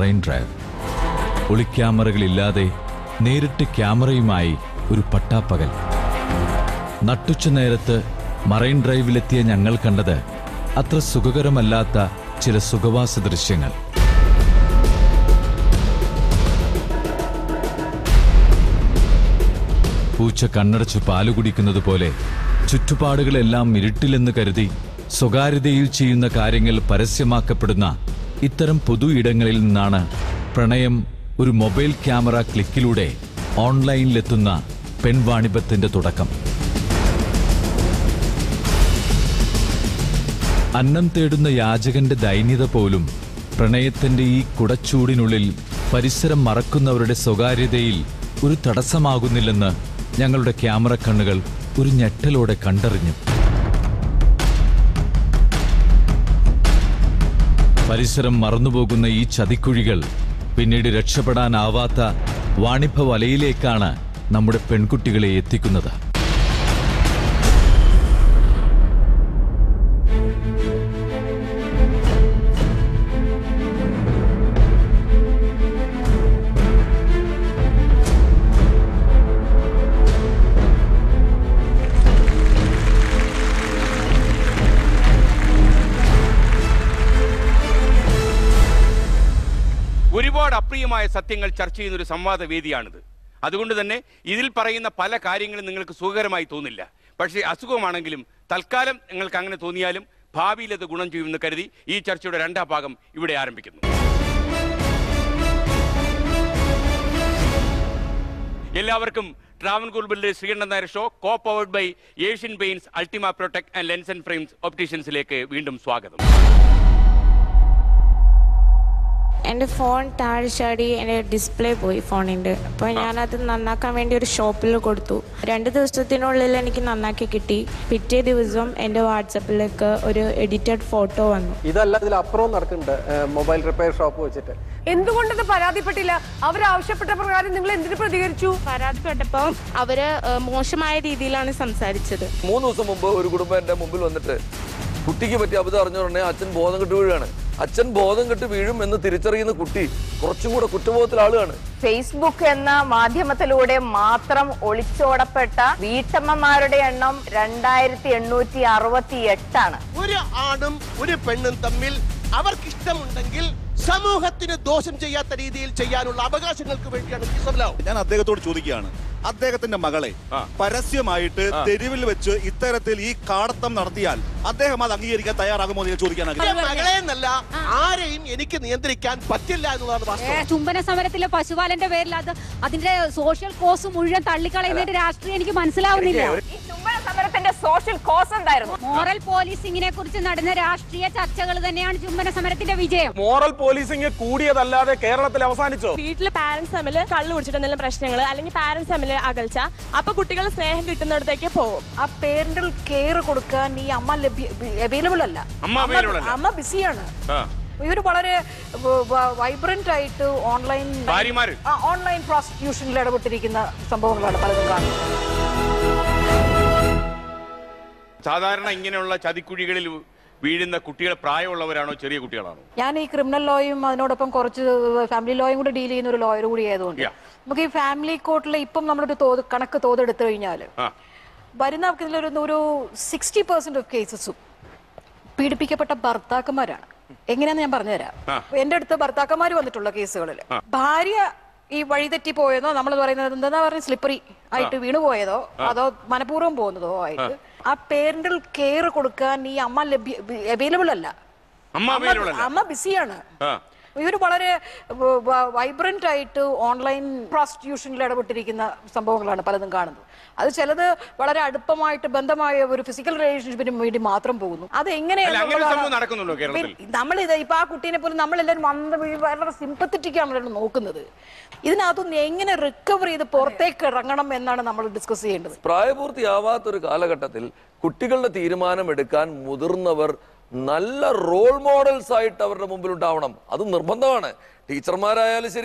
Marine drive ഒളിക്യാമറകളില്ലാതെ നേരിട്ട് ക്യാമറയുമായി ഒരു പട്ടാപ്പകൽ നട്ടുച്ച നേരത്ത് മറൈൻ ഡ്രൈവിലെത്തിയ ഞങ്ങൾ കണ്ടത് അത്ര സുഖകരമല്ലാത്ത ചില സുഖവാസ ദൃശ്യങ്ങൾ പൂച്ച കണ്ണടച്ച് പാല് കുടിക്കുന്നത് പോലെ ചുറ്റുപാടുകളെല്ലാം ഇരുട്ടിലെന്ന് കരുതി സ്വകാര്യതയിൽ ചെയ്യുന്ന കാര്യങ്ങൾ പരസ്യമാക്കപ്പെടുന്ന ഇത്തരം പൊതു ഇടങ്ങളിൽ നിന്നാണ് പ്രണയം ഒരു മൊബൈൽ ക്യാമറ ക്ലിക്കിലൂടെ ഓൺലൈനിലെത്തുന്ന പെൺവാണിഭത്തിന്റെ തുടക്കം അന്നം തേടുന്ന യാചകന്റെ ദൈന്യത പോലും പ്രണയത്തിന്റെ ഈ കുടച്ചൂടിനുള്ളിൽ പരിസരം മറക്കുന്നവരുടെ സ്വകാര്യതയിൽ ഒരു തടസ്സമാകുന്നില്ലെന്ന് ഞങ്ങളുടെ ക്യാമറ കണ്ണുകൾ ഒരു ഞെട്ടലോടെ കണ്ടറിഞ്ഞു പരിസരം മറന്നുപോകുന്ന ഈ ചതിക്കുഴികൾ പിന്നീട് രക്ഷപ്പെടാനാവാത്ത വാണിഭ വലയിലേക്കാണ് നമ്മുടെ പെൺകുട്ടികളെ എത്തിക്കുന്നത് ഒരുപാട് അപ്രിയമായ സത്യങ്ങൾ ചർച്ച ചെയ്യുന്ന ഒരു സംവാദ വേദിയാണിത് അതുകൊണ്ട് തന്നെ ഇതിൽ പറയുന്ന പല കാര്യങ്ങളും നിങ്ങൾക്ക് സുഖകരമായി തോന്നില്ല പക്ഷേ അസുഖമാണെങ്കിലും തൽക്കാലം നിങ്ങൾക്ക് അങ്ങനെ തോന്നിയാലും ഭാവിയിൽ അത് ഗുണം ചെയ്യുമെന്ന് കരുതി ഈ ചർച്ചയുടെ രണ്ടാം ഭാഗം ഇവിടെ ആരംഭിക്കുന്നു എല്ലാവർക്കും ട്രാവൻകൂർ ബില്ല് Sreekantan Nair show co powered by Asian Paints Ultima Protect and Lens and Frames ഒപ്റ്റീഷ്യൻസിലേക്ക് വീണ്ടും സ്വാഗതം എൻ്റെ ഫോൺ താഴെ ചാടി എൻ്റെ ഡിസ്പ്ലേ പോയി ഫോണിൻ്റെ അപ്പോൾ ഞാനത് നന്നാക്കാൻ വേണ്ടി ഒരു ഷോപ്പിൽ കൊടുത്തു രണ്ട് ദിവസത്തിനുള്ളിൽ എനിക്ക് നന്നാക്കി കിട്ടി പിറ്റേ ദിവസം എൻ്റെ വാട്സപ്പിലേക്ക് ഒരു എഡിറ്റഡ് ഫോട്ടോ വന്നു ഇതല്ല ഇതിലപ്പുറവും നടക്കുന്നുണ്ട് മൊബൈൽ റിപ്പയർ ഷോപ്പ് വെച്ചിട്ട് എന്തുകൊണ്ടത് പരാതിപ്പെട്ടില്ല അവർ ആവശ്യപ്പെട്ട പ്രകാരം നിങ്ങൾ എന്തിനു പ്രതികരിച്ചു പരാതിപ്പെട്ടപ്പോൾ അവർ മോശമായ രീതിയിലാണ് സംസാരിച്ചത് മൂന്ന് ദിവസം മുമ്പ് ഒരു കുടുംബം എൻ്റെ മുമ്പിൽ വന്നിട്ട് കുട്ടിക്ക് പറ്റിയ അബദ്ധം അറിഞ്ഞുടനെ അച്ഛൻ ബോധം കെട്ട് വീഴുകയാണ് അച്ഛൻ ബോധം കെട്ട് വീഴും എന്ന് തിരിച്ചറിയുന്ന കുട്ടി കുറച്ചും കൂടെ കുറ്റബോധത്തിലാളുകയാണ് ഫേസ്ബുക്ക് എന്ന മാധ്യമത്തിലൂടെ മാത്രം ഒളിച്ചോടപ്പെട്ട വീട്ടമ്മമാരുടെ എണ്ണം രണ്ടായിരത്തി എണ്ണൂറ്റി അറുപത്തി എട്ടാണ് ഒരു ആണും ഒരു പെണ്ണും തമ്മിൽ അവർക്കിഷ്ടമുണ്ടെങ്കിൽ സമൂഹത്തിന് ദോഷം ചെയ്യാത്ത രീതിയിൽ ചെയ്യാനുള്ള അവകാശങ്ങൾക്ക് വേണ്ടിയാണ് പീസ് ഓഫ് ലവ് ഞാൻ അദ്ദേഹത്തോട് ചോദിക്കുകയാണ് അദ്ദേഹത്തിന്റെ മകളെ പരസ്യമായിട്ട് തെരുവിൽ വെച്ച് ഇത്തരത്തിൽ ഈ കാടത്തം നടത്തിയാൽ അദ്ദേഹം അത് അംഗീകരിക്കാൻ തയ്യാറാകുമോ എന്ന് ഞാൻ ചോദിക്കാൻ എന്റെ ആഗ്രഹിക്കുന്നു. മകളെ എന്നല്ല ആരെയും എനിക്ക് നിയന്ത്രിക്കാൻ പറ്റില്ല എന്നുള്ളതാണ് വാസ്തവം ചുംബന സമരത്തിലെ പശുപാലന്റെ പേരിൽ അത് അതിന്റെ സോഷ്യൽ കോസ് മുഴുവൻ തള്ളിക്കളയുന്നതിന്റെ രാഷ്ട്രീയം എനിക്ക് മനസ്സിലാവുന്നില്ല ഈ ചുംബന സമരത്തിന്റെ സോഷ്യൽ കോസ് എന്തായിരുന്നു മോറൽ പോലീസിങ്ങിനെ കുറിച്ച് നടന്ന രാഷ്ട്രീയ ചർച്ചകൾ തന്നെയാണ് ചുംബന സമരത്തിന്റെ വിജയം മോറൽ പോലീസിംഗ് കൂടിയതല്ലാതെ കേരളത്തിൽ അവസാനിച്ചോ വീട്ടില് പാരന്റ്സ് തമ്മിൽ കള്ളു കുടിച്ചിട്ട് എന്തെങ്കിലും പ്രശ്നങ്ങൾ അല്ലെങ്കിൽ പാരന്റ്സ് തമ്മിൽ അകൽച്ച അപ്പൊ കുട്ടികൾ സ്നേഹം കിട്ടുന്നിടത്തേക്ക് പോകും ആ പേരന്റൽ കെയർ കൊടുക്കാൻ ഈ അമ്മ അവൈലബിൾ അല്ല അമ്മ available അല്ല. അമ്മ ബിസിയാണ് ആ. ഇവർ വളരെ വൈബ്രന്റ് ആയിട്ട് ഓൺലൈൻ ഭാര്യമാര്? ഓൺലൈൻ പ്രോസിക്യൂഷനിൽ ഇടപെട്ടിരിക്കുന്ന സംഭവങ്ങളാണ് പലതും കാണുന്നത് സാധാരണ ഇങ്ങനെയുള്ള ചതിക്കുഴികളിൽ വീഴുന്ന കുട്ടികൾ പ്രായമുള്ളവരാണോ ചെറിയ കുട്ടികളാണോ ഞാൻ ഈ ക്രിമിനൽ ലോയും അതിനോടൊപ്പം കുറച്ച് ഫാമിലി ലോയും കൂടെ ഡീൽ ചെയ്യുന്ന ഒരു ലോയർ കൂടി ആയതുകൊണ്ട് Yeah. നമുക്ക് ഈ ഫാമിലി കോർട്ടിൽ ഇപ്പം നമ്മളൊരു തോത് കണക്ക് തോതെടുത്തു കഴിഞ്ഞാൽ ആ വരുന്ന ഇതിലൊരു ഒരു സിക്സ്റ്റി പെർസെന്റ് ഓഫ് കേസസും പീഡിപ്പിക്കപ്പെട്ട ഭർത്താക്കന്മാരാണ് എങ്ങനെയാന്ന് ഞാൻ പറഞ്ഞുതരാം ആ. എന്റെ അടുത്ത് ഭർത്താക്കന്മാർ വന്നിട്ടുള്ള കേസുകളിൽ ഭാര്യ ഈ വഴിതെറ്റി പോയതോ നമ്മൾ പറയുന്നത് എന്താ പറയുക സ്ലിപ്പറി ആയിട്ട് വീണു പോയതോ അതോ മനഃപൂർവ്വം പോകുന്നതോ ആയിട്ട് ആ പേരന്റൽ കെയർ കൊടുക്കാൻ ഈ അമ്മ ലഭ്യ അവൈലബിൾ അല്ല അമ്മ available അല്ല. അമ്മ ബിസിയാണ് ആ ഇവർ വളരെ വൈബ്രന്റ് ആയിട്ട് ഓൺലൈൻ പ്രോസ്റ്റിറ്റ്യൂഷനിൽ ഇടപെട്ടിരിക്കുന്ന സംഭവങ്ങളാണ് പലതും കാണുന്നത് അത് ചിലത് വളരെ അടുപ്പമായിട്ട് ബന്ധമായ ഒരു ഫിസിക്കൽ റിലേഷൻഷിപ്പിന് വേണ്ടി മാത്രം പോകുന്നു അത് അല്ല, അങ്ങനെ ഒരു സംഭവം നടക്കുന്നുണ്ടോ കേരളത്തിൽ? നമ്മൾ ഇത് ഇപ്പൊ ആ കുട്ടീനെ പോലും നമ്മളെല്ലാവരും വന്ന് വീ- വളരെ സിമ്പത്തറ്റിക് ആണല്ലോ നോക്കുന്നത് ഇതിനകത്തുനിന്ന് എങ്ങനെ റിക്കവർ ചെയ്ത് പുറത്തേക്ക് ഇറങ്ങണം എന്നാണ് നമ്മൾ ഡിസ്കസ് ചെയ്യേണ്ടത് പ്രായപൂർത്തിയാവാത്തൊരു കാലഘട്ടത്തിൽ കുട്ടികളുടെ തീരുമാനം എടുക്കാൻ മുതിർന്നവർ നല്ല റോൾ മോഡൽസ് ആയിട്ട് അവരുടെ മുമ്പിൽ ഉണ്ടാവണം അത് നിർബന്ധമാണ് ടീച്ചർമാരായാലും ശരി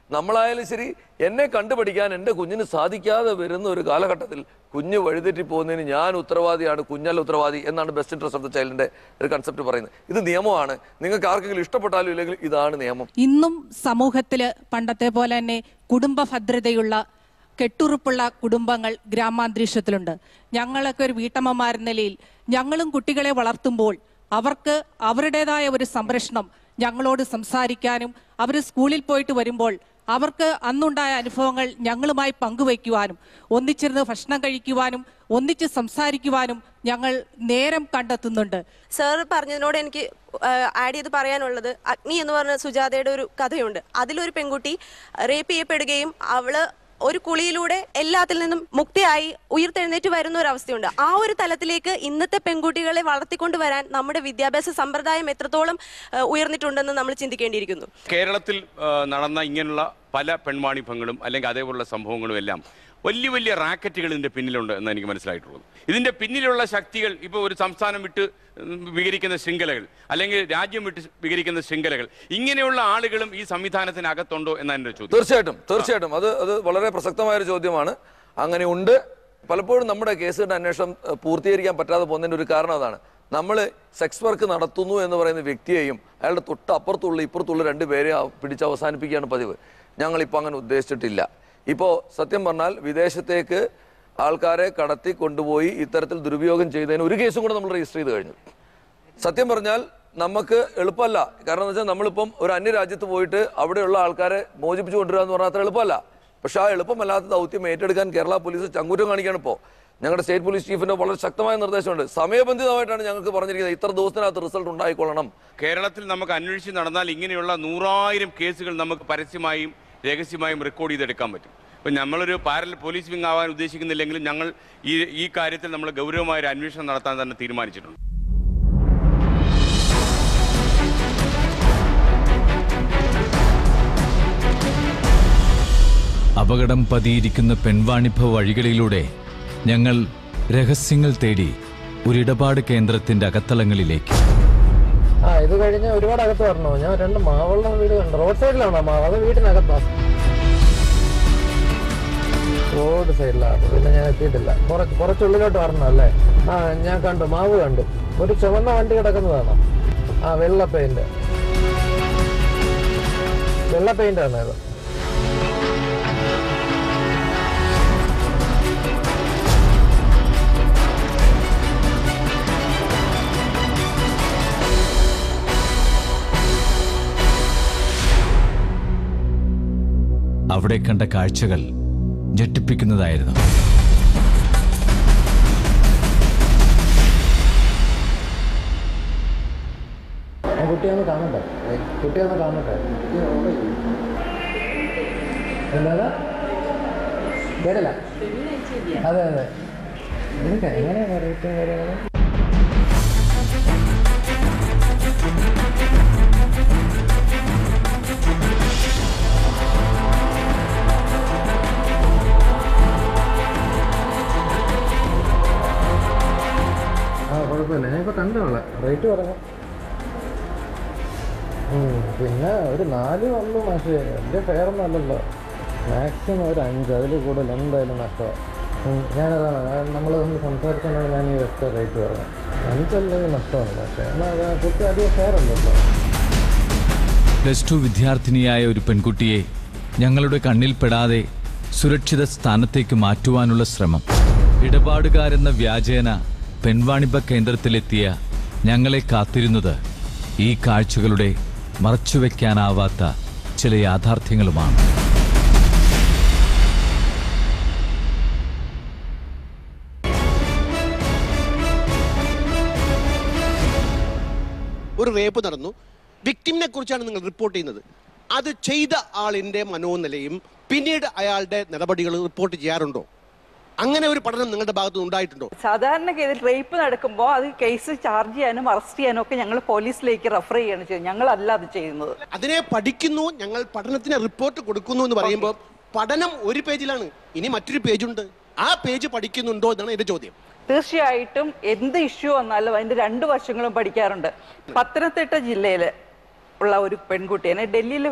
നമ്മളായാലും ശരി എന്നെ കണ്ടുപഠിക്കാൻ എൻ്റെ കുഞ്ഞിന് സാധിക്കാതെ വരുന്ന ഒരു കാലഘട്ടത്തിൽ കുഞ്ഞ് വഴിതെറ്റി പോകുന്നതിന് ഞാൻ ഉത്തരവാദിയാണ് കുഞ്ഞല്ല ഉത്തരവാദി എന്നാണ് ബെസ്റ്റ് ഇൻട്രസ്റ്റ് ഓഫ് ദ ചൈൽഡിന്റെ ഒരു കൺസെപ്റ്റ് പറയുന്നത് ഇത് നിയമമാണ് നിങ്ങൾക്ക് ആർക്കെങ്കിലും ഇഷ്ടപ്പെട്ടാലും ഇല്ലെങ്കിൽ ഇതാണ് നിയമം ഇന്നും സമൂഹത്തില് പണ്ടത്തെ പോലെ തന്നെ കുടുംബ ഭദ്രതയുള്ള കെട്ടുറപ്പുള്ള കുടുംബങ്ങൾ ഗ്രാമാന്തരീക്ഷത്തിലുണ്ട് ഞങ്ങളൊക്കെ ഒരു വീട്ടമ്മമാരെന്ന നിലയിൽ ഞങ്ങളും കുട്ടികളെ വളർത്തുമ്പോൾ അവർക്ക് അവരുടേതായ ഒരു സംരക്ഷണം ഞങ്ങളോട് സംസാരിക്കാനും അവർ സ്കൂളിൽ പോയിട്ട് വരുമ്പോൾ അവർക്ക് അന്നുണ്ടായ അനുഭവങ്ങൾ ഞങ്ങളുമായി പങ്കുവയ്ക്കുവാനും ഒന്നിച്ചിരുന്ന് ഭക്ഷണം കഴിക്കുവാനും ഒന്നിച്ച് സംസാരിക്കുവാനും ഞങ്ങൾ നേരം കണ്ടെത്തുന്നുണ്ട് സാർ പറഞ്ഞതിനോട് എനിക്ക് ആഡ് ചെയ്ത് പറയാനുള്ളത് അഗ്നി എന്ന് പറഞ്ഞ സുജാതയുടെ ഒരു കഥയുണ്ട് അതിലൊരു പെൺകുട്ടി റേപ്പ് ചെയ്യപ്പെടുകയും അവള് ഒരു കുളിയിലൂടെ എല്ലാത്തിൽ നിന്നും മുക്തിയായി ഉയർത്തെഴുന്നേറ്റ് വരുന്ന ഒരു അവസ്ഥയുണ്ട് ആ ഒരു തലത്തിലേക്ക് ഇന്നത്തെ പെൺകുട്ടികളെ വളർത്തിക്കൊണ്ട് വരാൻ നമ്മുടെ വിദ്യാഭ്യാസ സമ്പ്രദായം എത്രത്തോളം ആ, ഉയർന്നിട്ടുണ്ടെന്ന് നമ്മൾ ചിന്തിക്കേണ്ടിയിരിക്കുന്നു കേരളത്തിൽ ആ, നടന്ന ഇങ്ങനെയുള്ള പല പെൺവാണിഭങ്ങളും അല്ലെങ്കിൽ അതേപോലുള്ള സംഭവങ്ങളും എല്ലാം വലിയ വലിയ റാക്കറ്റുകൾ ഇതിന്റെ പിന്നിലുണ്ട് എന്ന് എനിക്ക് മനസ്സിലായിട്ടുള്ളത് ഇതിന്റെ പിന്നിലുള്ള ശക്തികൾ ഇപ്പോൾ ഒരു സംസ്ഥാനം വിട്ട് ഉം, വികരിക്കുന്ന ശൃംഖലകൾ അല്ലെങ്കിൽ രാജ്യം വിട്ട് വികരിക്കുന്ന ശൃംഖലകൾ ഇങ്ങനെയുള്ള ആളുകളും ഈ സംവിധാനത്തിനകത്തുണ്ടോ എന്നാണ് എൻ്റെ ചോദ്യം തീർച്ചയായിട്ടും തീർച്ചയായിട്ടും അത് അത് വളരെ പ്രസക്തമായ ഒരു ചോദ്യമാണ് അങ്ങനെ ഉണ്ട് പലപ്പോഴും നമ്മുടെ കേസുകളുടെ അന്വേഷണം ഏഹ്, പൂർത്തീകരിക്കാൻ പറ്റാതെ പോകുന്നതിന്റെ ഒരു കാരണം അതാണ് നമ്മൾ സെക്സ് വർക്ക് നടത്തുന്നു എന്ന് പറയുന്ന വ്യക്തിയെയും അയാളുടെ തൊട്ട് അപ്പുറത്തുള്ള ഇപ്പുറത്തുള്ള രണ്ട് പേരെ പിടിച്ച് അവസാനിപ്പിക്കുകയാണ് പതിവ് ഞങ്ങളിപ്പോൾ അങ്ങനെ ഉദ്ദേശിച്ചിട്ടില്ല ഇപ്പോൾ സത്യം പറഞ്ഞാൽ വിദേശത്തേക്ക് ആൾക്കാരെ കടത്തി കൊണ്ടുപോയി ഇത്തരത്തിൽ ദുരുപയോഗം ചെയ്തതിന് ഒരു കേസും കൂടെ നമ്മൾ രജിസ്റ്റർ ചെയ്ത് കഴിഞ്ഞു സത്യം പറഞ്ഞാൽ നമുക്ക് എളുപ്പമല്ല കാരണം എന്ന് വെച്ചാൽ നമ്മളിപ്പം ഒരു അന്യരാജ്യത്ത് പോയിട്ട് അവിടെയുള്ള ആൾക്കാരെ മോചിപ്പിച്ചു കൊണ്ടുവരിക എന്ന് പറഞ്ഞാൽ അത്ര എളുപ്പമല്ല പക്ഷെ ആ എളുപ്പമല്ലാത്ത ദൗത്യം ഏറ്റെടുക്കാൻ കേരള പോലീസ് ചങ്കൂറ്റം കാണിക്കുകയാണ് ഇപ്പോൾ ഞങ്ങളുടെ സ്റ്റേറ്റ് പോലീസ് ചീഫിന്റെ വളരെ ശക്തമായ നിർദ്ദേശമുണ്ട് സമയബന്ധിതമായിട്ടാണ് ഞങ്ങൾക്ക് പറഞ്ഞിരിക്കുന്നത് ഇത്ര ദിവസത്തിനകത്ത് റിസൾട്ട് ഉണ്ടായിക്കൊള്ളണം കേരളത്തിൽ നമുക്ക് അന്വേഷിച്ച് നടന്നാൽ ഇങ്ങനെയുള്ള നൂറായിരം കേസുകൾ നമുക്ക് പരസ്യമായും രഹസ്യമായും റെക്കോർഡ് ചെയ്തെടുക്കാൻ പറ്റും ഇപ്പം നമ്മളൊരു പാരൽ പോലീസ് വിങ് ആവാൻ ഉദ്ദേശിക്കുന്നില്ലെങ്കിലും ഞങ്ങൾ ഈ ഈ കാര്യത്തിൽ നമ്മൾ ഗൗരവമായ ഒരു അന്വേഷണം നടത്താൻ തന്നെ തീരുമാനിച്ചിട്ടുണ്ട് അപകടം പതിയിരിക്കുന്ന പെൺവാണിഭ വഴികളിലൂടെ ഞങ്ങൾ രഹസ്യങ്ങൾ തേടി ഒരിടപാട് കേന്ദ്രത്തിന്റെ അകത്തളങ്ങളിലേക്ക് ആ ഇത് കഴിഞ്ഞ് ഒരുപാട് അകത്ത് വരണോ ഞാൻ രണ്ട് മാവുള്ള വീട് കണ്ടു റോഡ് സൈഡിലാണോ മാവ് അത് വീട്ടിനകത്താ റോഡ് സൈഡിലാണ് പിന്നെ ഞാൻ എത്തിയിട്ടില്ല കുറച്ച് കുറച്ചുള്ളിലോട്ട് വരണം അല്ലേ ആ ഞാൻ കണ്ടു മാവ് കണ്ടു ഒരു ചുവന്ന വണ്ടി കിടക്കുന്നതാണോ ആ വെള്ള പെയിന്റ് വെള്ള പെയിന്റ് ആണ് ഇത് അവിടെ കണ്ട കാഴ്ചകൾ ഞെട്ടിപ്പിക്കുന്നതായിരുന്നു ആ കുട്ടിയൊന്ന് കാണട്ടെ കുട്ടിയൊന്ന് കാണട്ടെ എന്താ കേട്ടില്ല അതെ അതെ ഇതൊക്കെ എങ്ങനെയാണ് റേറ്റും കാര്യങ്ങളും ആ കുഴപ്പമില്ല ഞാനിപ്പോൾ കണ്ടോളെ റേറ്റ് പറയാം ഉം, പിന്നെ ഒരു നാല് വന്നു പക്ഷേ എൻ്റെ ഫെയറൊന്നും അല്ലല്ലോ മാക്സിമം ഒരു അഞ്ച് അതിൽ കൂടുതൽ എന്തായാലും നഷ്ടമാണ് ഉം, ഞാനതാണ് നമ്മൾ തമ്മിൽ സംസാരിച്ചാണെങ്കിൽ ഞാൻ ഈ ഒറ്റ റേറ്റ് പറയാം അഞ്ചല്ലെങ്കിൽ നഷ്ടമാണ് പക്ഷേ എന്നാൽ അത് കുട്ടി അധികം ഫെയർ അല്ലല്ലോ പ്ലസ് ടു വിദ്യാർത്ഥിനിയായ ഒരു പെൺകുട്ടിയെ ഞങ്ങളുടെ കണ്ണിൽപ്പെടാതെ സുരക്ഷിത സ്ഥാനത്തേക്ക് മാറ്റുവാനുള്ള ശ്രമം ഇടപാടുകാരെന്ന വ്യാജേന പെൺവാണിഭ കേന്ദ്രത്തിലെത്തിയ ഞങ്ങളെ കാത്തിരുന്നത് ഈ കാഴ്ചകളുടെ മറച്ചുവെക്കാനാവാത്ത ചില യാഥാർത്ഥ്യങ്ങളുമാണ് ഒരു റേപ്പ് നടന്നു വിക്ടിമിനെ കുറിച്ചാണ് നിങ്ങൾ റിപ്പോർട്ട് ചെയ്യുന്നത് അത് ചെയ്ത ആളിന്റെ മനോനിലയും പിന്നീട് അയാളുടെ നടപടികൾ റിപ്പോർട്ട് ചെയ്യാറുണ്ടോ അങ്ങനെ ഒരു പഠനം നിങ്ങളുടെ ഭാഗത്ത് നിന്ന് ഉണ്ടായിട്ടുണ്ടോ സാധാരണ കേസിൽ റേപ്പ് നടക്കുമ്പോൾ അത് കേസ് ചാർജ് ചെയ്യാനും അറസ്റ്റ് ചെയ്യാനും ഒക്കെ ഞങ്ങൾ പോലീസിലേക്ക് റെഫർ ചെയ്യാണ് ചെയ്യുന്നത് ഞങ്ങളല്ല അത് ചെയ്യുന്നത് അതിനെ പഠിക്കുന്നു ഞങ്ങൾ പഠനത്തിന് റിപ്പോർട്ട് കൊടുക്കുന്നു എന്ന് പറയുമ്പോൾ പഠനം ഒരു പേജിലാണ് ഇനി മറ്റൊരു പേജുണ്ട് ആ പേജ് പഠിക്കുന്നുണ്ടോ എന്നാണ് എന്റെ ചോദ്യം തീർച്ചയായിട്ടും എന്ത് ഇഷ്യൂ വന്നാലും അതിന്റെ രണ്ട് വശങ്ങളും പഠിക്കാറുണ്ട് പത്തനംതിട്ട ജില്ലയിൽ ഉള്ള ഒരു പെൺകുട്ടിയെ ഡൽഹിയിൽ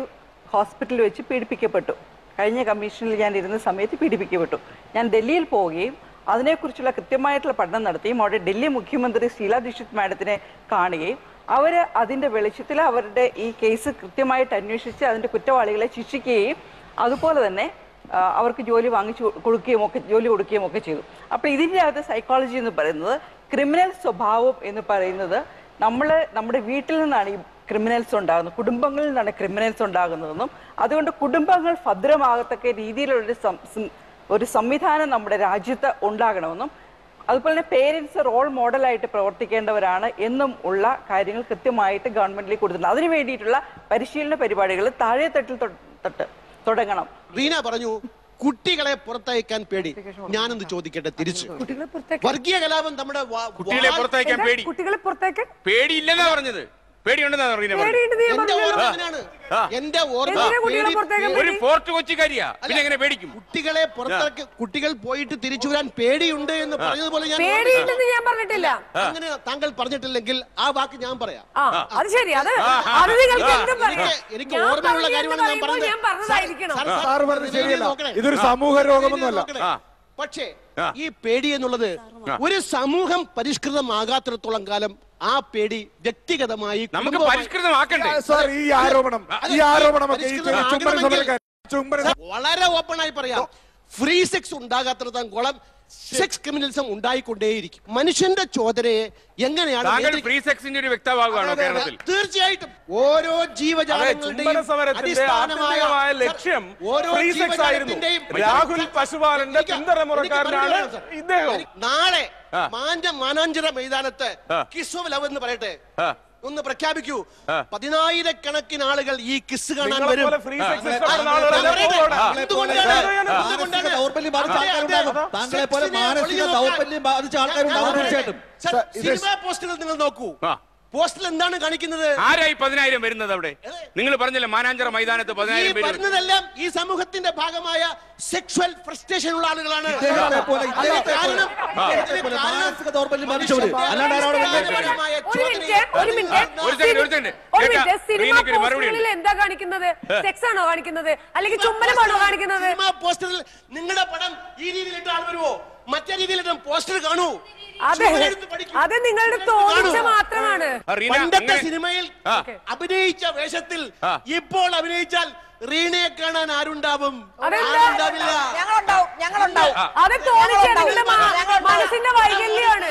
ഹോസ്പിറ്റലിൽ വെച്ച് പീഡിപ്പിക്കപ്പെട്ടു കഴിഞ്ഞ കമ്മീഷനിൽ ഞാൻ ഇരുന്ന സമയത്ത് പീഡിപ്പിക്കപ്പെട്ടു ഞാൻ ഡൽഹിയിൽ പോവുകയും അതിനെക്കുറിച്ചുള്ള കൃത്യമായിട്ടുള്ള പഠനം നടത്തുകയും അവിടെ ഡൽഹി മുഖ്യമന്ത്രി ഷീല ദീക്ഷിത് മാഡത്തിനെ കാണുകയും അവർ അതിൻ്റെ വെളിച്ചത്തിൽ അവരുടെ ഈ കേസ് കൃത്യമായിട്ട് അന്വേഷിച്ച് അതിൻ്റെ കുറ്റവാളികളെ ശിക്ഷിക്കുകയും അതുപോലെ തന്നെ ആ, അവർക്ക് ജോലി വാങ്ങിച്ചു കൊടുക്കുകയും ഒക്കെ ജോലി കൊടുക്കുകയും ഒക്കെ ചെയ്തു അപ്പോൾ ഇതിൻ്റെ അകത്ത് സൈക്കോളജി എന്ന് പറയുന്നത് ക്രിമിനൽ സ്വഭാവം എന്ന് പറയുന്നത് നമ്മൾ നമ്മുടെ വീട്ടിൽ നിന്നാണ് ഈ ക്രിമിനൽസ് ഉണ്ടാകുന്നത് കുടുംബങ്ങളിൽ നിന്നാണ് ക്രിമിനൽസ് ഉണ്ടാകുന്നതെന്നും അതുകൊണ്ട് കുടുംബങ്ങൾ ഭദ്രമാകത്തക്ക രീതിയിലുള്ള ഒരു സം- സം- ഒരു സംവിധാനം നമ്മുടെ രാജ്യത്ത് ഉണ്ടാകണമെന്നും അതുപോലെ തന്നെ പേരൻസ് റോൾ മോഡലായിട്ട് പ്രവർത്തിക്കേണ്ടവരാണ് എന്നും ഉള്ള കാര്യങ്ങൾ കൃത്യമായിട്ട് ഗവൺമെന്റിലേക്ക് കൊടുത്തിട്ടുണ്ട് അതിനു വേണ്ടിയിട്ടുള്ള പരിശീലന പരിപാടികൾ താഴെ തട്ടിൽ തൊ- തൊട്ട് തുടങ്ങണം റീന പറഞ്ഞു കുട്ടികളെ പുറത്തയക്കാൻ പേടി ഞാനൊന്ന് ചോദിക്കട്ടെ തിരിച്ചു വർഗീയ കലാപം നമ്മുടെ വാ- കുട്ടികളെ വാ- പുറത്തയക്കാൻ പേടി കുട്ടികളെ പുറത്തേക്ക് പേടിയില്ലെന്നാ പറഞ്ഞത് പേടിയുണ്ടെന്നാ റീന പേടിയുണ്ട് നീ എന്റെ പറഞ്ഞല്ലോ. ഓർമ്മ അങ്ങനെയാണ്. എന്റെ ഓർമ്മ എന്തിനാ കുട്ടികളെ പേടി- പുറത്തേക്ക് ഒരു ഫോർട്ട് കൊച്ചിക്കാരിയാ പിന്നെ എങ്ങനെ പേടിക്കും കുട്ടികളെ പുറത്തേക്ക് കുട്ടികൾ പോയിട്ട് തിരിച്ചു വരാൻ പേടിയുണ്ട് എന്ന് പറഞ്ഞതുപോലെ ഞാൻ പേടിയില്ലെന്ന് ഞാൻ പറഞ്ഞിട്ടില്ല അങ്ങനെ താങ്കൾ പറഞ്ഞിട്ടില്ലെങ്കിൽ ആ വാക്ക് ഞാൻ പറയാം ആ അത് ശരി അത് അത് നിങ്ങൾക്ക് എന്തും പറയാം എനിക്ക് എനിക്ക് ഞാൻ ഓർമ്മയുള്ള പറഞ്ഞു കാര്യമാണ് എന്ന് ഞാൻ പറയുമ്പോൾ പറഞ്ഞത് ഞാൻ പറഞ്ഞതായിരിക്കണം സാർ, സാർ, സാറ് പറഞ്ഞത് ശരിയല്ല നോക്കണേ. ഇതൊരു സമൂഹ രോഗമൊന്നുമല്ല നോക്കണേ. പക്ഷേ ഈ പേടി എന്നുള്ളത് ഒരു സമൂഹം പരിഷ്കൃതമാകാത്തിടത്തോളം കാലം ആ പേടി വ്യക്തിഗതമായി നമുക്ക് കുടുംബമായി- പരിഷ്കൃതമാക്കണ്ടേ സാർ ഈ ആരോപണം ഈ ആരോപണമൊക്കെ ഈ ചുംബന പരിഷ്കൃതമാകണമെങ്കിൽ സമരക്കാർ ചുംബന വളരെ ഓപ്പൺ ആയി പറയാം ഫ്രീ സെക്സ് ഉണ്ടാകാത്തിടത്തോളം സെക്സ് ക്രിമിനലിസം ഉണ്ടായിക്കൊണ്ടേയിരിക്കും മനുഷ്യന്റെ ചോദനയെ എങ്ങനെയാണ് താങ്കൾ നിയന്ത്രി- ഫ്രീ സെക്സിന്റെ ഒരു വ്യക്തമാകുകയാണോ അതെ, അതെ, കേരളത്തിൽ തീർച്ചയായിട്ടും ഓരോ അതെ, ചുംബന ജീവജാലങ്ങളുടെയും സമരത്തിന്റെ ആത്യന്തികമായ ലക്ഷ്യം ഫ്രീ സെക്സ് ആയിരുന്നു രാഹുൽ പശുപാലന്റെ പിന്തുണമുറക്കാരനാണ് ഇദ്ദേഹം നാളെ മാഞ്ച മാനാഞ്ചിറ മൈതാനത്ത് കിസ് ലവ് എന്ന് പറയട്ടെ ഒന്ന് പ്രഖ്യാപിക്കൂ പതിനായിരക്കണക്കിന് ആളുകൾ ഈ കിസ് കാണാൻ നിങ്ങളെ വരും പോലെ free sex ആ, ഇഷ്ടപ്പെടുന്ന ആ, ആളുകളല്ലേ ഞാൻ പറയട്ടെ. പോകണം. എന്തുകൊണ്ടാണ്? ആ. എന്തുകൊണ്ടാണ്? ദൗർബല്യം ബാധിച്ച അതെ, ആൾക്കാരുണ്ടാകും. അതെ. താങ്കളെ പോലെ സെക്സിനെ മാനസിക ഒളിഞ്ഞു നോക്കാൻ- ദൗർബല്യം ബാധിച്ച ആൾക്കാരുണ്ടാകും ഞാൻ തീർച്ചയായിട്ടും. സർ, സർ, ഇത് സിനിമാ പോസ്റ്ററുകൾ നിങ്ങൾ നോക്കൂ പോസ്റ്റിൽ എന്താണ് കാണിക്കുന്നത് ആരായി പതിനായിരം വരുന്നത് അവിടെ നിങ്ങൾ പറഞ്ഞല്ലോ മാനാഞ്ചിറ മൈതാനത്ത് ഈ പതിനായിരം പേര് വരും. വരുന്നതെല്ലാം ഈ സമൂഹത്തിന്റെ ഭാഗമായ സെക്ഷൽ ഫ്രസ്ട്രേഷൻ ഉള്ള ആളുകളാണ് ഇദ്ദേഹത്തെ പോലെ, അതിന് ഇദ്ദേഹത്തെ കാരണം പോലെ, ഇതിന് പോലെ കാരണം മാനസിക ദൗർബല്യം ബാധിച്ചവര്. അല്ലാണ്ട് ആരോടും ഇല്ല. അടിസ്ഥാനപരമായ ഒരു മിനിറ്റ് ഒരു മിനിറ്റ് ഒരു സെക്കൻഡ് ഒരു സെക്കൻഡ് ഒരു മിനിറ്റ് സിനിമ റീനയ്ക്ക് ഒരു മറുപടി ഉണ്ട് പോസ്റ്ററുകളിൽ എന്താ കാണിക്കുന്നത് സെക്സ് ആണോ കാണിക്കുന്നത് അല്ലെങ്കിൽ ചുംബനമാണോ കാണിക്കുന്നത് സിനിമാ പോസ്റ്ററിൽ നിങ്ങളുടെ പടം ഈ രീതിയിലിട്ട് ആൾ വരുമോ മറ്റേ രീതിയിലിട്ട് പോസ്റ്റർ കാണൂ അതെ ചുവരെഴുത്ത് പഠിക്കൂ. അത് നിങ്ങളുടെ തോന്നിച്ച മാത്രമാണ് പണ്ടത്തെ സിനിമയിൽ അഭിനയിച്ച വേഷത്തിൽ ഇപ്പോൾ അഭിനയിച്ചാൽ റീനയെ കാണാൻ ആരുണ്ടാവും അതെന്താ? ആരുണ്ടാവില്ല ഞങ്ങളുണ്ടാവും ഞങ്ങളുണ്ടാവും അത് തോന്നിച്ച നിങ്ങളുടെ മ- മനസ്സിന്റെ വൈകല്യാണ്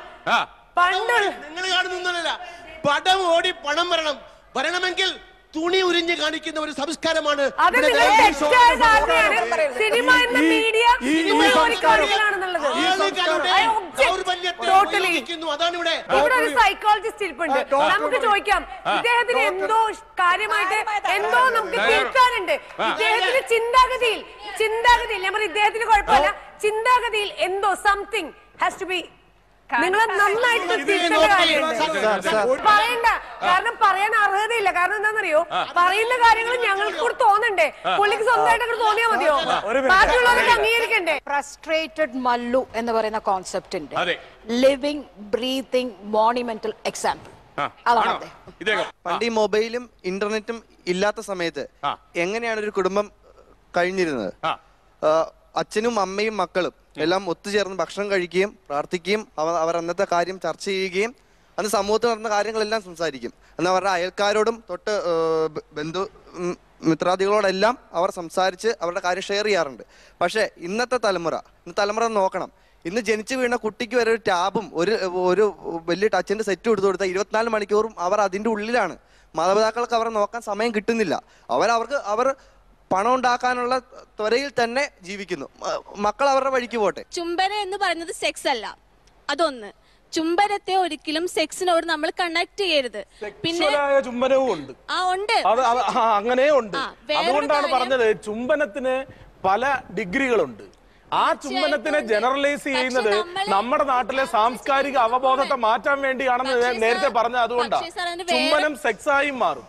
പണ്ട് നിങ്ങൾ കാണുന്നൊന്നുമല്ല പടം ഓടി പണം വരണം വരണമെങ്കിൽ തുണി ഉരിഞ്ഞ് കാണിക്കുന്ന ഒരു സംസ്കാരമാണ് അത് ഇവിടെ നിങ്ങൾ reality show. തെറ്റായ ധാരണയാണ് സിനിമ എന്ന ഈ- മീഡിയ ഈ- ഈ തുണി സംസ്കാരം- ഓടിക്കാനുള്ളതാണെന്നുള്ളത് ഈ ആളുകളുടെ ദൗർബല്യത്തെ ടോട്ടലി ഉപയോഗിക്കുന്നു. അതാണ് ഇവിടെ ഇവിടെ ഒരു സൈക്കോളജിസ്റ്റ് ഇരിപ്പുണ്ട് നമുക്ക് ചോദിക്കാം ഇദ്ദേഹത്തിന് എന്തോ കാര്യമായിട്ട് എന്തോ നമുക്ക് തിരുത്താനുണ്ട് ഇദ്ദേഹത്തിന്റെ ചിന്താഗതിയിൽ ചിന്താഗതിയിൽ ഞാൻ പറയും ഇദ്ദേഹത്തിന് കുഴപ്പമില്ല ചിന്താഗതിയിൽ എന്തോ സംതിങ് ഹാസ് ടു ബി നിങ്ങൾ നന്നായിട്ട് തിരുത്തേണ്ട കാര്യമുണ്ട് പറയണ്ട കാരണം പറയാൻ അർഹതയില്ല കാരണം എന്താണെന്നറിയോ പറയുന്ന കാര്യങ്ങൾ ഞങ്ങൾക്ക് കൂടെ തോന്നണ്ടേ പുള്ളിക്ക് സ്വന്തമായിട്ട് അങ്ങോട്ട് തോന്നിയാൽ മതിയോ ബാക്കിയുള്ളവർക്ക് അംഗീകരിക്കണ്ടേ ഫ്രസ്ട്രേറ്റഡ് മല്ലു എന്ന് പറയുന്ന കോൺസെപ്റ്റ് അതെ ലിവിംഗ് ബ്രീതിങ് മോണിമെന്റൽ എക്സാമ്പിൾ അതാണ് ആണോ? ഇദ്ദേഹം പണ്ട് ഈ മൊബൈലും ഇന്റർനെറ്റും ഇല്ലാത്ത സമയത്ത് എങ്ങനെയാണ് ഒരു കുടുംബം കഴിഞ്ഞിരുന്നത് ആ, അച്ഛനും അമ്മയും മക്കളും എല്ലാം ഒത്തുചേർന്ന് ഭക്ഷണം കഴിക്കുകയും പ്രാർത്ഥിക്കുകയും അവ- അവർ അന്നത്തെ കാര്യം ചർച്ച ചെയ്യുകയും അന്ന് സമൂഹത്തിൽ നടന്ന കാര്യങ്ങളെല്ലാം സംസാരിക്കും എന്നാൽ അവരുടെ അയൽക്കാരോടും തൊട്ട് ആ, ബ- ബന്ധു ഉം, മിത്രാദികളോടെല്ലാം അവർ സംസാരിച്ച് അവരുടെ കാര്യം ഷെയർ ചെയ്യാറുണ്ട് പക്ഷേ ഇന്നത്തെ തലമുറ ഇന്ന് തലമുറ നോക്കണം ഇന്ന് ജനിച്ചു വീണ കുട്ടിക്ക് വരെ ഒരു ടാബും ഒരു ഒരു വലിയ ടച്ചിന്റെ സെറ്റ് കൊടുത്തു കൊടുത്താൽ ഇരുപത്തിനാല് മണിക്കൂറും അവർ അതിന്റെ ഉള്ളിലാണ് മാതാപിതാക്കൾക്ക് അവരെ നോക്കാൻ സമയം കിട്ടുന്നില്ല അവർ അവർക്ക് അവർ പണം ഉണ്ടാക്കാനുള്ള ത്വരയിൽ തന്നെ ജീവിക്കുന്നു മ- മക്കൾ അവരുടെ വഴിക്ക് പോട്ടെ ചുംബനം എന്ന് പറയുന്നത് സെക്സ് അല്ല അതൊന്ന് ചുംബനത്തെ ഒരിക്കലും സെക്സിനോട് നമ്മൾ കണക്ട് ചെയ്യരുത് പിന്നെ സെക്ഷുവലായ ചുംബനവും ഉണ്ട് ആ ഉണ്ട് അത് അത് ആ, അങ്ങനെ ഉണ്ട് ആ, വേറൊരു അതുകൊണ്ടാണ് കാര്യം- പറഞ്ഞത് ചുംബനത്തിന് പല ഡിഗ്രികളുണ്ട് ആ ചുംബനത്തിനെ ജനറലൈസ് ചെയ്യുന്നത് നമ്മുടെ നാട്ടിലെ സാംസ്കാരിക അവബോധത്തെ മാറ്റാൻ വേണ്ടിയാണെന്ന് ഞാൻ നേരത്തെ പറഞ്ഞത് അതുകൊണ്ടാണ് പക്ഷേ സാർ അതിന് വേറെ- ചുംബനം സെക്സായും മാറും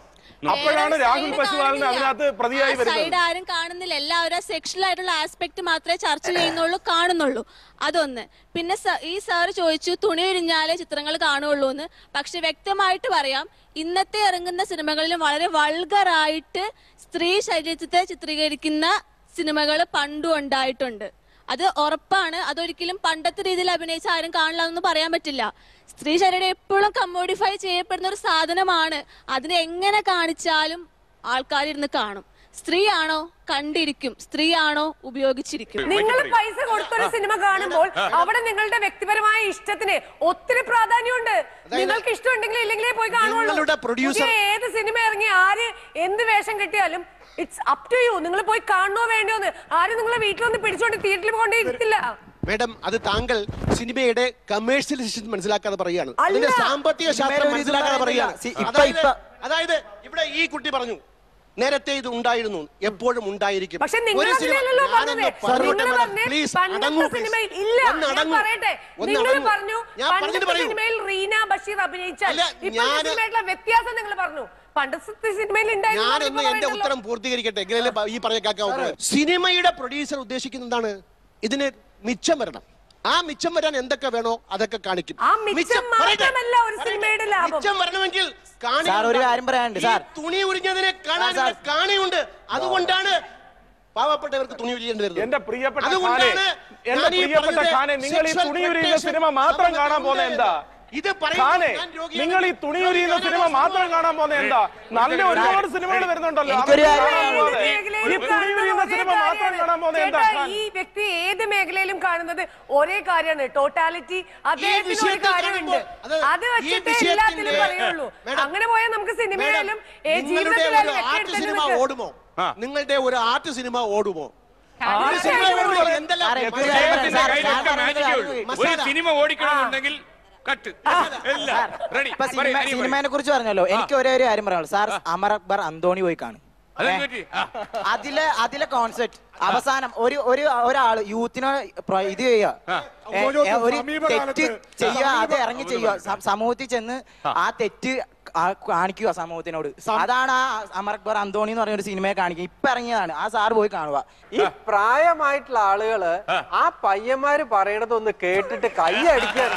അപ്പോഴാണ് രാഹുൽ പശുപാലൻ അതിനകത്ത് പ്രതിയായി വരുന്നത് സൈഡ് ആരും കാണുന്നില്ല എല്ലാവരും സെക്ഷൽ ആയിട്ടുള്ള ആസ്പെക്ട് മാത്രമേ ചർച്ച ചെയ്യുന്നുള്ളൂ കാണുന്നുള്ളൂ അതൊന്ന് പിന്നെ സ- ഈ സാറ് ചോദിച്ചു തുണി ഉരിഞ്ഞാലേ ചിത്രങ്ങൾ കാണുള്ളൂ എന്ന് പക്ഷെ വ്യക്തമായിട്ട് പറയാം ഇന്നത്തെ ഇറങ്ങുന്ന സിനിമകളിലും വളരെ വൾഗറായിട്ട് സ്ത്രീ ശരീരത്തെ ചിത്രീകരിക്കുന്ന സിനിമകൾ പണ്ടും ഉണ്ടായിട്ടുണ്ട് അത് ഉറപ്പാണ് അതൊരിക്കലും പണ്ടത്തെ രീതിയിൽ അഭിനയിച്ച ആരും കാണില്ല എന്നൊന്നും പറയാൻ പറ്റില്ല സ്ത്രീ ശരീരം എപ്പോഴും കമ്മോഡിഫൈ ചെയ്യപ്പെടുന്ന ഒരു സാധനമാണ് അതിനെ എങ്ങനെ കാണിച്ചാലും ആൾക്കാരിരുന്ന് കാണും സ്ത്രീയാണോ കണ്ടിരിക്കും സ്ത്രീയാണോ ഉപയോഗിച്ചിരിക്കും നിങ്ങൾ പൈസ കൊടുത്തൊരു സിനിമ കാണുമ്പോൾ അവിടെ നിങ്ങളുടെ വ്യക്തിപരമായ ഇഷ്ടത്തിന് ഒത്തിരി പ്രാധാന്യമുണ്ട് നിങ്ങൾക്ക് ഇഷ്ടമുണ്ടെങ്കിൽ ഇല്ലെങ്കിലേ പോയി കാണുള്ളൂ നിങ്ങളുടെ producer- പുതിയ ഏത് സിനിമ ഇറങ്ങി ആര് എന്ത് വേഷം കിട്ടിയാലും ഇറ്റ്സ് അപ് ടു യു നിങ്ങൾ പോയി കാണണോ വേണ്ടോ എന്ന് ആരും നിങ്ങളെ വീട്ടിൽ വന്ന് പിടിച്ചോണ്ട് തിയേറ്ററിൽ കൊണ്ടേ ഇരുത്തില്ല മേഡം അത് താങ്കൾ സിനിമയുടെ കമേഴ്ഷ്യലൈസേഷൻ മനസ്സിലാക്കാതെ പറയുകയാണ് അല്ല. അതിന്റെ സാമ്പത്തിക ശാസ്ത്രം സിനിമയുടെ ഒരു മനസ്സിലാക്കാതെ ഇത് പറയുകയാണ് പറയുന്നില്ല. ഇപ്പൊ- അതായത് ഇപ്പൊ- അതായത് ഇവിടെ ഈ കുട്ടി പറഞ്ഞു നേരത്തെ ഇത് ഉണ്ടായിരുന്നു എപ്പോഴും ഉണ്ടായിരിക്കും പക്ഷെ നിങ്ങൾ ഒരു സിനിമ- അങ്ങനെയല്ലല്ലോ ഞാനൊന്ന് പറഞ്ഞത് പറഞ്ഞോട്ടെ നിങ്ങൾ madam. പറഞ്ഞേ Please, പണ്ടത്തെ അടങ്ങൂ, please. സിനിമയിൽ ഇല്ല ഒന്ന് ഞാൻ അടങ്ങൂ. പറയട്ടെ ഒന്ന് നിങ്ങൾ അടങ്ങൂ. പറഞ്ഞു ഞാൻ പറഞ്ഞിട്ട് പണ്ടത്തെ പറയൂ. സിനിമയിൽ റീന ബഷീർ അഭിനയിച്ചാൽ അല്ല, ഇപ്പോഴത്തെ ഞാന് സിനിമയായിട്ടുള്ള വ്യത്യാസം നിങ്ങൾ പറഞ്ഞു പണ്ടത്തെ സിനിമയിൽ ഉണ്ടായിരുന്നു ഞാനൊന്ന് എന്റെ ഉത്തരം പൂർത്തീകരിക്കട്ടെ എങ്കിലല്ലേ പ- ഈ പറഞ്ഞ കേൾക്കാവൂ സിനിമയുടെ പ്രൊഡ്യൂസർ ഉദ്ദേശിക്കുന്നത് എന്താണ് ഇതിന് മിച്ചം വരണം ആ മിച്ചം വരാൻ എന്തൊക്കെ വേണോ അതൊക്കെ കാണിക്കും ആ മിച്ചം പറയട്ടെ. മാത്രമല്ല ഒരു സിനിമയുടെ ലാഭം മിച്ചം വരണമെങ്കിൽ കാണി സാർ, ഒരു കാര്യം പറയാനുണ്ട്, ഈ സാർ. തുണി ഉരിഞ്ഞതിനെ കാണാൻ സാർ. കാണിയുണ്ട് അതുകൊണ്ടാണ് പാവപ്പെട്ടവർക്ക് തുണി ഉരിയേണ്ടി വരുന്നത് എന്റെ പ്രിയപ്പെട്ട അതുകൊണ്ടാണ് ഖാനെ, എന്റെ ഞാൻ ഈ പ്രിയപ്പെട്ട പറഞ്ഞത് ഖാനെ നിങ്ങൾ ഈ sexual തുണിയുരിയുന്ന temptation സിനിമ മാത്രം കാണാൻ നമുക്കുണ്ട് പോകുന്നത് എന്താ ഇത് പറയുമ്പോൾ ഖാനെ ഞാൻ രോഗിയാണ്. നിങ്ങൾ ഈ തുണിയുരിയുന്ന സിനിമ മാത്രം കാണാൻ പോകുന്നത് എന്താ നല്ല ഒരുപാട് സിനിമകൾ വരുന്നുണ്ടല്ലോ എനിക്കൊരു അതൊന്നും കാര്യം കാണാൻ പോവാതെ മേഖലയിൽ ഈ തുണിയുരിയുന്ന ഒരേ സിനിമ മാത്രം കാര്യമാണ്. കാണാൻ പോകുന്നത് എന്താ ചേട്ടാ, ഖാൻ? ഈ വ്യക്തി ഏത് മേഖലയിലും കാണുന്നത് ഒരേ കാര്യമാണ് ടോട്ടാലിറ്റി അദ്ദേഹത്തിന് ഒരു വിഷയത്തിൽ കാര്യമുണ്ട് കാണുമ്പോൾ, അത് അത് ഈ വെച്ചിട്ടേ വിഷയത്തിന്റെ- എല്ലാത്തിനും പറയുള്ളൂ മേഡം, അങ്ങനെ പോയാൽ നമുക്ക് സിനിമയിലും ഏ, നിങ്ങളുടെ ജീവിതത്തിലായാലും ഒരു ഒക്കെ ആർട്ട് എടുത്തിട്ട് സിനിമ നിൽക്ക്. ഓടുമോ നിങ്ങളുടെ ഒരു ആർട്ട് സിനിമ ഓടുമോ ആർട്ട് ഒരു സിനിമ സിനിമ ഓടുമോ? ഓടുമോ? എന്തെല്ലാം സാറേ, മസാല- അദ്ദേഹത്തിന്റെ സാർ, കയ്യിലൊക്കെ സാർ, magic സാർ, ഉള്ളൂ. ഒരു മസാല. സിനിമ ഓടിക്കണമെന്നുണ്ടെങ്കിൽ കട്ട് എല്ലാം റെഡി ഇപ്പൊ സിനിമ സിനിമയെ കുറിച്ച് പറഞ്ഞല്ലോ എനിക്ക് ഒരേ ഒരു കാര്യം പറയാനുള്ളൂ സാർ അമർ അക്ബർ അന്തോണി പോയി കാണും അതെന്ത് പറ്റി? ആ. അതിലെ അതിലെ കോൺസെപ്റ്റ് അവസാനം ഒരു ഒരു ഒരാള് യൂത്തിനെ പ്ര- ഇത് ചെയ്യുക ഏ, ഏ, ഒരു തെറ്റ് ചെയ്യുക അത് ഇറങ്ങി ചെയ്യുക സ- സമൂഹത്തിൽ ചെന്ന് ആ തെറ്റ് ആ- കാണിക്കുക സമൂഹത്തിനോട് അതാണ് ആ അമർ അക്ബർ അന്തോണി എന്ന് പറഞ്ഞ ഒരു സിനിമയെ കാണിക്കുക ഇപ്പൊ ഇറങ്ങിയതാണ് ആ സാറ് പോയി കാണുക ഈ പ്രായമായിട്ടുള്ള ആളുകള് ആ പയ്യന്മാര് പറയണത് ഒന്ന് കേട്ടിട്ട് കൈയടിക്കാണ്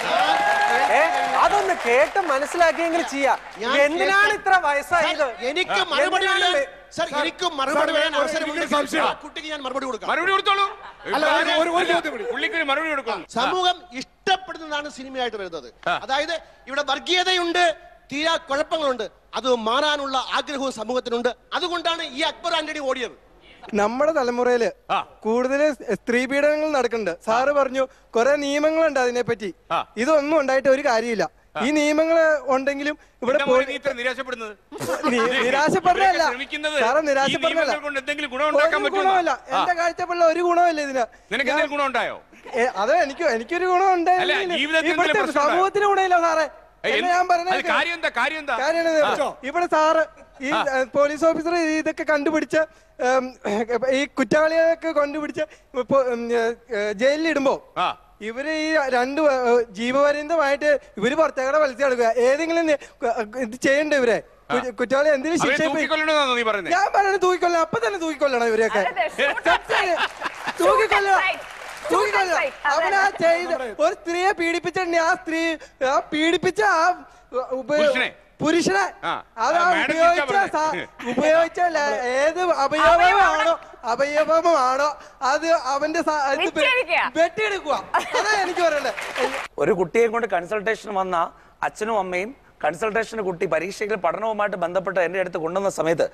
ഏ അതൊന്ന് കേട്ട് മനസ്സിലാക്കിയെങ്കിൽ ചെയ്യാം ഞാൻ എന്തിനാണ് ഇത്ര വയസ്സായത് എനിക്ക് മറുപടി എന്തിനാണ് പറയാൻ സർ എനിക്ക് മറുപടി പറയാൻ ഒരു- അവസരമുണ്ട് ഒരു സംശയം. ആ കുട്ടിക്ക് ഞാൻ മറുപടി കൊടുക്കാം മറുപടി കൊടുത്തോളൂ അല്ല, ഒരു- ഒരു- ഒരു ചോദ്യം കൂടി. പുള്ളിക്ക് ഒരു മറുപടി കൊടുക്കണം സമൂഹം ഇഷ്ടപ്പെടുന്നതാണ് സിനിമയായിട്ട് വരുന്നത് അതായത് ഇവിടെ വർഗീയതയുണ്ട് തീരാ കുഴപ്പങ്ങളുണ്ട് അത് മാറാനുള്ള ആഗ്രഹവും സമൂഹത്തിനുണ്ട് അതുകൊണ്ടാണ് ഈ അക്ബർ ആന്റണി ഓടിയത് നമ്മുടെ തലമുറയില് കൂടുതൽ സ്ത്രീ പീഡനങ്ങൾ നടക്കുന്നുണ്ട് സാറ് പറഞ്ഞു കുറെ നിയമങ്ങളുണ്ട് അതിനെപ്പറ്റി ഇതൊന്നും ഉണ്ടായിട്ട് ഒരു കാര്യമില്ല ഈ നിയമങ്ങൾ ഉണ്ടെങ്കിലും ഇവിടെ എന്താ മോനെ നീ ഇത്ര നിരാശപ്പെടുന്നത് നി- നിരാശപ്പെടുന്നതല്ല ഇവരൊക്കെ ശ്രമിക്കുന്നത് സാറ് ഈ നിരാശപ്പെടുന്നതല്ല നിയമങ്ങൾ കൊണ്ട് എന്തെങ്കിലും ഗുണം ഉണ്ടാക്കാൻ ഒരു പറ്റുമോ ഗുണമല്ല എന്റെ കാഴ്ചപ്പാടിൽ ഒരു ഗുണമില്ല ഇതിന് നിനക്ക് എന്തെങ്കിലും ഗുണം ഉണ്ടായോ ഏ, അത് എനിക്ക് എനിക്കൊരു ഗുണം അല്ല, ഉണ്ടായിരുന്നു ജീവിതത്തിൽ ഇവിടുത്തെ എന്തെങ്കിലും പ്രശ്നം സമൂഹത്തിന് ഗുണമില്ല സാറേ ഏയ്, എന്ന് ഞാൻ അത് പറഞ്ഞത് കാര്യം എന്താ കാര്യം എന്താ കാര്യമാണ് ഇത്. ഇവിടെ സാറ് ഈ ഏ, പോലീസ് ഓഫീസർ ഇതൊക്കെ കണ്ടുപിടിച്ച് ഉം, ഈ കുറ്റവാളികളൊക്കെ കണ്ടുപിടിച്ച് ഇപ്പൊ, ഉം, ഏ, ഏ, ജയിലിലിടുമ്പോ ഇവര് ഈ രണ്ട് വ- ഏ, ജീവപര്യന്തമായിട്ട് ഇവര് പുറത്തേക്കടെ വലിച്ചു എടുക്കുക ഏതെങ്കിലും നി- ഇത് ചെയ്യണ്ട ഇവരെ കു- കുറ്റവാളി എന്തെങ്കിലും അവരെ ശിക്ഷ തൂക്കിക്കൊല്ലണമെന്നാണോ നീ പറയുന്നത് ഞാൻ പറയണത് തൂക്കിക്കൊല്ലണം അപ്പൊ തന്നെ തൂക്കിക്കൊല്ലണം ഇവരെയൊക്കെ സത്യം. തൂക്കിക്കൊല്ലണം തൂക്കിക്കൊല്ലണം അവനാ ചെയ്ത് ഒരു സ്ത്രീയെ പീഡിപ്പിച്ചിട്ടുണ്ട് ആ സ്ത്രീ ആ പീഡിപ്പിച്ച ആ ഉപ- പുരുഷനെ. പുരുഷനെ ആ. അത് ആ, ആ മാഡം ഉപയോഗിച്ച തിരിച്ചാ സാ- പറഞ്ഞത്. ഉപയോഗിച്ച ല- ഏത് അവയവമാണോ അവയവമാണോ അത് അവന്റെ സാ- ഇത് വെ- വിറ്റഴിക്കുക. വെട്ടിയെടുക്കുക അതാ എനിക്ക് പറയണ്ടേ ഒരു കുട്ടിയെ കൊണ്ട് കൺസൾട്ടേഷൻ വന്ന അച്ഛനും അമ്മയും കൺസൾട്ടേഷന് കുട്ടി പരീക്ഷയ്ക്ക് പഠനവുമായിട്ട് ബന്ധപ്പെട്ട് എൻ്റെ അടുത്ത് കൊണ്ടുവന്ന സമയത്ത്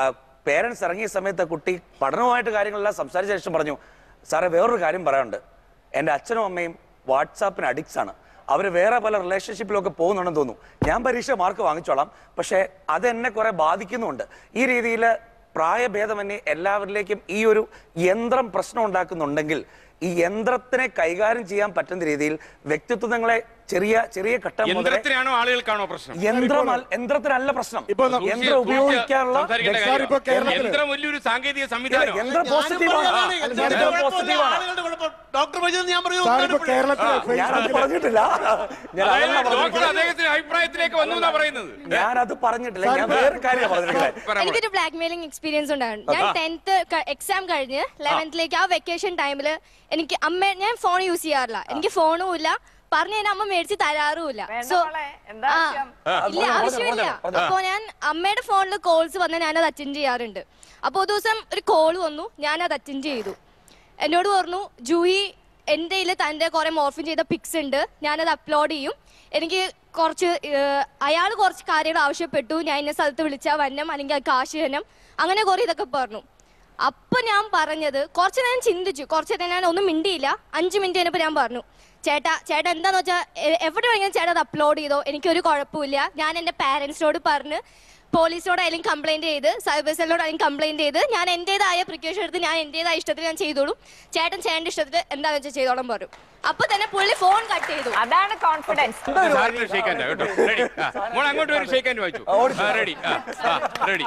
പേരൻസ് ഇറങ്ങിയ സമയത്ത് കുട്ടി പഠനവുമായിട്ട് കാര്യങ്ങളെല്ലാം സംസാരിച്ച ശേഷം പറഞ്ഞു സാറേ വേറൊരു കാര്യം പറയാനുണ്ട് എൻ്റെ അച്ഛനും അമ്മയും വാട്സാപ്പിന് അഡിക്ട്സ് ആണ് അവർ വേറെ പല റിലേഷൻഷിപ്പിലൊക്കെ പോകുന്നുണ്ടെന്ന് തോന്നുന്നു ഞാൻ പരീക്ഷ മാർക്ക് വാങ്ങിച്ചോളാം പക്ഷേ അത് എന്നെ കുറെ ബാധിക്കുന്നുണ്ട് ഈ രീതിയിൽ പ്രായഭേദമന്യേ എല്ലാവരിലേക്കും ഈ ഒരു യന്ത്രം പ്രശ്നം ഉണ്ടാക്കുന്നുണ്ടെങ്കിൽ ഈ യന്ത്രത്തിനെ കൈകാര്യം ചെയ്യാൻ പറ്റുന്ന രീതിയിൽ വ്യക്തിത്വങ്ങളെ ചെറിയ ചെറിയ ഘട്ടം മുതലേ യന്ത്രത്തിനാണോ ആളുകൾക്കാണോ പ്രശ്നം യന്ത്രം യന്ത്രത്തിനല്ല പ്രശ്നം സൂക്ഷിച്ച് യന്ത്രം ഉപയോഗിക്കാനുള്ള സംസാരിക്കേണ്ട സാർ, ഇപ്പോ കാര്യമാണ്. കേരളത്തില് യന്ത്രം വലിയൊരു സാങ്കേതിക സംവിധാനം യന്ത്രം പോസിറ്റീവാണ് യന്ത്രം പോസിറ്റീവാണ് ഡോക്ടർ പറഞ്ഞത് ഞാൻ പറഞ്ഞു സാർ, ഇപ്പോ കേരളത്തില് ഞാനത് പറഞ്ഞിട്ടില്ല ഞാൻ അതല്ല ഡോക്ടർ പറഞ്ഞിരിക്കുന്നത്. അദ്ദേഹത്തിന്റെ അഭിപ്രായത്തിലേക്ക് വന്നു എന്നാ പറയുന്നത് ഞാനത് പറഞ്ഞിട്ടില്ല ഞാൻ വേറെ കാര്യം പറഞ്ഞിരിക്കുന്നത് എനിക്കൊരു ബ്ലാക്ക് മെയിലിംഗ് എക്സ്പീരിയൻസ് ഉണ്ടായിരുന്നു ഞാൻ ആ. ടെൻത്ത് എക്സാം കഴിഞ്ഞ് ലെവൻത്തിലേക്ക് ആ വെക്കേഷൻ ടൈമിൽ എനിക്ക് അമ്മ ഞാൻ ഫോൺ യൂസ് ചെയ്യാറില്ല എനിക്ക് ഫോണും ഇല്ല പറഞ്ഞു കഴിഞ്ഞാൽ അമ്മ മേടിച്ച് തരാറുമില്ല വേണ്ട സോ മോളെ, എന്താ ആവശ്യം? ഇല്ല പറഞ്ഞോ, ആവശ്യമില്ല പറഞ്ഞോ, പറഞ്ഞോ. അപ്പൊ ഞാൻ അമ്മയുടെ ഫോണിൽ കോൾസ് വന്നാൽ ഞാനത് അറ്റൻഡ് ചെയ്യാറുണ്ട് അപ്പോൾ ഒരു ദിവസം ഒരു കോൾ വന്നു ഞാനത് അറ്റൻഡ് ചെയ്തു എന്നോട് പറഞ്ഞു ജൂഹി എൻ്റെ കയ്യിൽ തൻ്റെ കുറേ മോർഫിൻ ചെയ്ത പിക്സ് ഉണ്ട് ഞാനത് അപ്ലോഡ് ചെയ്യും എനിക്ക് കുറച്ച് അയാൾ കുറച്ച് കാര്യങ്ങൾ ആവശ്യപ്പെട്ടു ഞാൻ ഇന്ന സ്ഥലത്ത് വിളിച്ചാൽ വന്നം അല്ലെങ്കിൽ അത് കാശ് തരണം അങ്ങനെ കുറേ ഇതൊക്കെ പറഞ്ഞു അപ്പൊ ഞാൻ പറഞ്ഞത് കുറച്ച് നേരം ചിന്തിച്ചു കുറച്ച് നേരം ഞാൻ ഒന്നും മിണ്ടിയില്ല അഞ്ച് മിനിറ്റ് കഴിഞ്ഞപ്പോൾ ഞാൻ പറഞ്ഞു ചേട്ടാ ചേട്ടാ എന്താന്ന് വെച്ചാൽ എവിടെ വേണമെങ്കിലും ചേട്ടാ അത് അപ്ലോഡ് ചെയ്തോ എനിക്കൊരു കുഴപ്പമില്ല ഞാൻ എൻ്റെ പാരൻസിനോട് പറഞ്ഞ് പോലീസിനോടായാലും കംപ്ലൈന്റ് ചെയ്ത് സൈബർ സെല്ലിനോടായാലും കംപ്ലൈന്റ് ചെയ്ത് ഞാൻ എൻ്റെതായ പ്രിക്കോഷൻ എടുത്ത് ഞാൻ എൻ്റെതായ ഇഷ്ടത്തിൽ ഞാൻ ചെയ്തോളും ചേട്ടൻ ചേട്ടൻ്റെ ഇഷ്ടത്തിൽ എന്താണെന്ന് വെച്ചാൽ ചെയ്തോളം പറഞ്ഞു അപ്പൊ തന്നെ പുള്ളി ഫോൺ കട്ട് ചെയ്തു അതാണ് കോൺഫിഡൻസ് സാറിന് ഷേക്ക് ഹാൻഡ് കേട്ടോ റെഡി മോൾ അങ്ങോട്ട് ഒരു ഷേക്ക് ഹാൻഡ് വായിച്ചു റെഡി റെഡി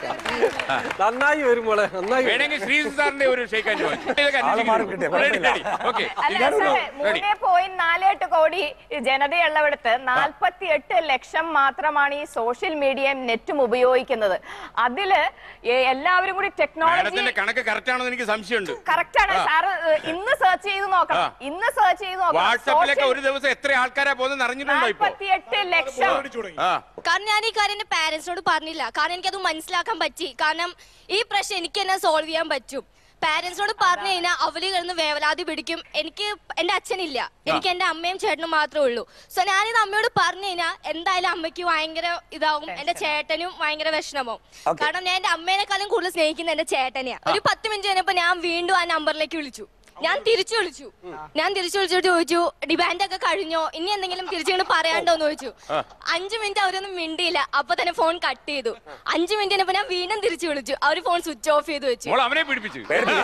നന്നായി വരും മോളെ നന്നായി വേണമെങ്കിൽ ശ്രീജിത്ത് സാറിന്റെ ഒരു ഷേക്ക് ഹാൻഡ് വായിച്ചു ഇതൊക്കെ അന്വേഷിക്കുന്നു. റെഡി റെഡി ഓക്കെ അല്ല സാറേ മൂന്നേ പോയിന്റ് നാലെട്ട് കോടി ജനതയുള്ളവിടത്ത് നാൽപ്പത്തി എട്ട് ലക്ഷം മാത്രമാണ് ഈ സോഷ്യൽ മീഡിയയും നെറ്റും ഉപയോഗിക്കുന്നത് അതില് എ- എല്ലാവരും കൂടി ടെക്നോളജി മാഡത്തിന്റെ കണക്ക് കറക്റ്റ് ആണെന്ന് എനിക്ക് സംശയമുണ്ട് കറക്റ്റ് ആണ് ആ. സാറ് ഏഹ്, ഇന്ന് സെർച്ച് ചെയ്ത് നോക്കണം ആ. ഇന്ന് സെർച്ച് ചെയ്ത് നോക്കണം വാട്സാപ്പിലൊക്കെ ഒരു ദിവസം എത്ര ആൾക്കാരാ പോകുന്നത് അറിഞ്ഞിട്ടുണ്ടോ ഇപ്പൊ നാൽപ്പത്തിയെട്ട് ലക്ഷം ആ കാരണം ഞാൻ ഈ കാര്യം എന്റെ പാരന്റ്സിനോട് പറഞ്ഞില്ല കാരണം എനിക്കത് മനസ്സിലാക്കാൻ പറ്റി കാരണം ഈ പ്രശ്നം എനിക്ക് തന്നെ സോൾവ് ചെയ്യാൻ പറ്റും പാരന്റ്സിനോട് പറഞ്ഞു കഴിഞ്ഞാൽ അവര് കിടന്ന് വേവലാതി പിടിക്കും എനിക്ക് എന്റെ അച്ഛനില്ല എനിക്ക് എന്റെ അമ്മയും ചേട്ടനും മാത്രമേ ഉള്ളൂ സോ ഞാനിത് അമ്മയോട് പറഞ്ഞു കഴിഞ്ഞാൽ എന്തായാലും അമ്മയ്ക്ക് ഭയങ്കര ഇതാവും എന്റെ ചേട്ടനും ഭയങ്കര വിഷമവും കാരണം ഞാൻ എന്റെ അമ്മേനെക്കാളും കൂടുതൽ സ്നേഹിക്കുന്ന എന്റെ ചേട്ടനെയാ ഒരു പത്ത് മിനിറ്റ് കഴിഞ്ഞപ്പോ ഞാൻ വീണ്ടും ആ നമ്പറിലേക്ക് വിളിച്ചു ഞാൻ തിരിച്ചു വിളിച്ചു ഞാൻ തിരിച്ചു വിളിച്ചിട്ട് ചോദിച്ചു ഡിമാൻഡ് ഒക്കെ കഴിഞ്ഞോ ഇനി എന്തെങ്കിലും തിരിച്ചു പറയാണ്ടോ എന്ന് ചോദിച്ചു അഞ്ചു മിനിറ്റ് അവരൊന്നും മിണ്ടിയില്ല അപ്പൊ തന്നെ ഫോൺ കട്ട് ചെയ്തു അഞ്ചു മിനിറ്റ് കഴിഞ്ഞപ്പോ ഞാൻ വീണ്ടും തിരിച്ചു വിളിച്ചു അവര് ഫോൺ സ്വിച്ച് ഓഫ് ചെയ്ത് വെച്ചു മോൾ അവനെ പിടിപ്പിച്ചു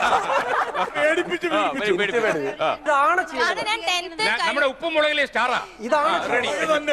ആ, പേടി- പേടിപ്പിച്ചു. ആ. അത് ഞാൻ ടെൻത്ത് ന- നമ്മുടെ ഉപ്പും മുളകിലെ സ്റ്റാറാ റെഡി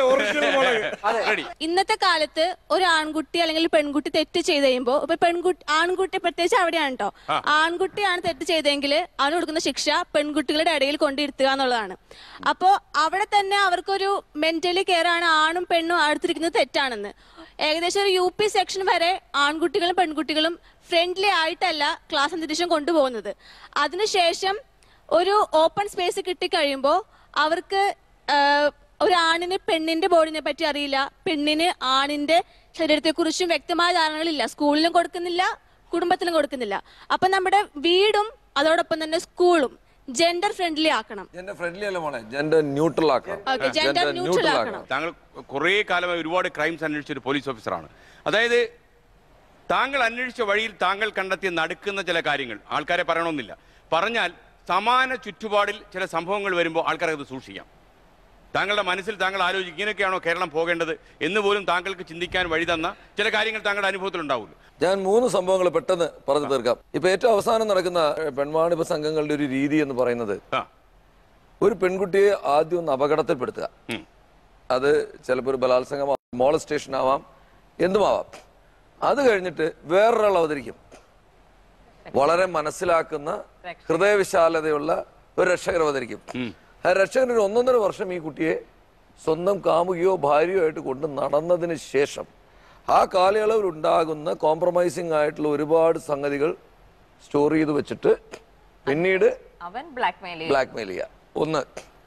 റെഡി ഇന്നത്തെ കാലത്ത് ഒരു ആൺകുട്ടി അല്ലെങ്കിൽ പെൺകുട്ടി തെറ്റ് ചെയ്ത് കഴിയുമ്പോൾ ഇപ്പൊ പെൺകുട്ടി ആൺകുട്ടി പ്രത്യേകിച്ച് അവിടെയാണ് കേട്ടോ ആ. ആൺകുട്ടിയാണ് തെറ്റ് ചെയ്തെങ്കിൽ അവന് കൊടുക്കുന്ന ശിക്ഷ പെൺകുട്ടികളുടെ ഇടയിൽ കൊണ്ടിരുത്തുക എന്നുള്ളതാണ് അപ്പോൾ അവിടെ തന്നെ അവർക്കൊരു മെന്റലി കെയർ ആണ് ആണും പെണ്ണും അടുത്തിരിക്കുന്നത് തെറ്റാണെന്ന് ഏകദേശം ഒരു യു പി സെക്ഷൻ വരെ ആൺകുട്ടികളും പെൺകുട്ടികളും ഫ്രണ്ട്ലി ആയിട്ടല്ല ക്ലാസ് അന്തരീക്ഷം കൊണ്ടുപോകുന്നത് അതിനുശേഷം ഒരു ഓപ്പൺ സ്പേസ് കിട്ടിക്കഴിയുമ്പോൾ അവർക്ക് ആഹ്, ഒരു ആണിന് പെണ്ണിന്റെ ബോഡിനെ പറ്റി അറിയില്ല പെണ്ണിന് ആണിന്റെ ശരീരത്തെക്കുറിച്ചും വ്യക്തമായ ധാരണകളില്ല സ്കൂളിലും കൊടുക്കുന്നില്ല കുടുംബത്തിലും കൊടുക്കുന്നില്ല അപ്പൊ നമ്മുടെ വീടും അതോടൊപ്പം തന്നെ സ്കൂളും ജെൻഡർ ഫ്രണ്ട്ലി ആക്കണം ജെൻഡർ ഫ്രണ്ട്ലി അല്ല മോളെ ജെൻഡർ ന്യൂട്രൽ ആക്കണം Okay, gender neutral ആക്കണം. താങ്കൾ കുറേ കാലമായി ഒരുപാട് ക്രൈംസ് അന്വേഷിച്ച ഒരു പോലീസ് ഓഫീസറാണ് അതായത് താങ്കൾ അന്വേഷിച്ച വഴിയിൽ താങ്കൾ കണ്ടെത്തിയ നടുക്കുന്ന ചില കാര്യങ്ങൾ ആൾക്കാരെ പറയണമെന്നില്ല പറഞ്ഞാൽ സമാന ചുറ്റുപാടിൽ ചില സംഭവങ്ങൾ വരുമ്പോൾ ആൾക്കാർക്ക് അത് സൂക്ഷിക്കാം താങ്കളുടെ മനസ്സിൽ താങ്കൾ ആലോചിക്കും ഇങ്ങനെയൊക്കെയാണോ കേരളം പോകേണ്ടത് എന്ന് പോലും താങ്കൾക്ക് ചിന്തിക്കാൻ വഴി തന്ന ചില കാര്യങ്ങൾ താങ്കളുടെ അനുഭവത്തിൽ ഉണ്ടാവുമല്ലോ ഞാൻ മൂന്ന് സംഭവങ്ങൾ പെട്ടെന്ന് പറഞ്ഞു തീർക്കാം ഇപ്പൊ ഏറ്റവും അവസാനം നടക്കുന്ന ഏഹ്, പെൺവാണിഭ സംഘങ്ങളുടെ ഒരു രീതി എന്ന് പറയുന്നത് ഒരു പെൺകുട്ടിയെ ആദ്യം ഒന്ന് അപകടത്തിൽപ്പെടുത്തുക അത് ചിലപ്പോൾ ഒരു ബലാത്സംഗമാവാം മോളസ്റ്റേഷൻ ആവാം എന്തുമാവാം അത് കഴിഞ്ഞിട്ട് വേറൊരാൾ അവതരിക്കും വളരെ മനസ്സിലാക്കുന്ന ഹൃദയവിശാലതയുള്ള ഒരു രക്ഷകർ അവതരിക്കും ആ രക്ഷകൻ ഒരു ഒന്നൊന്നര വർഷം ഈ കുട്ടിയെ സ്വന്തം കാമുകിയോ ഭാര്യയോ ആയിട്ട് കൊണ്ട് നടന്നതിന് ശേഷം ആ കാലയളവിൽ ഉണ്ടാകുന്ന കോംപ്രമൈസിങ് ആയിട്ടുള്ള ഒരുപാട് സംഗതികൾ സ്റ്റോർ ചെയ്ത് വെച്ചിട്ട് പിന്നീട് അവൻ ബ്ലാക്ക് മെയിൽ ബ്ലാക്ക് മെയിൽ ചെയ്യുക ഒന്ന്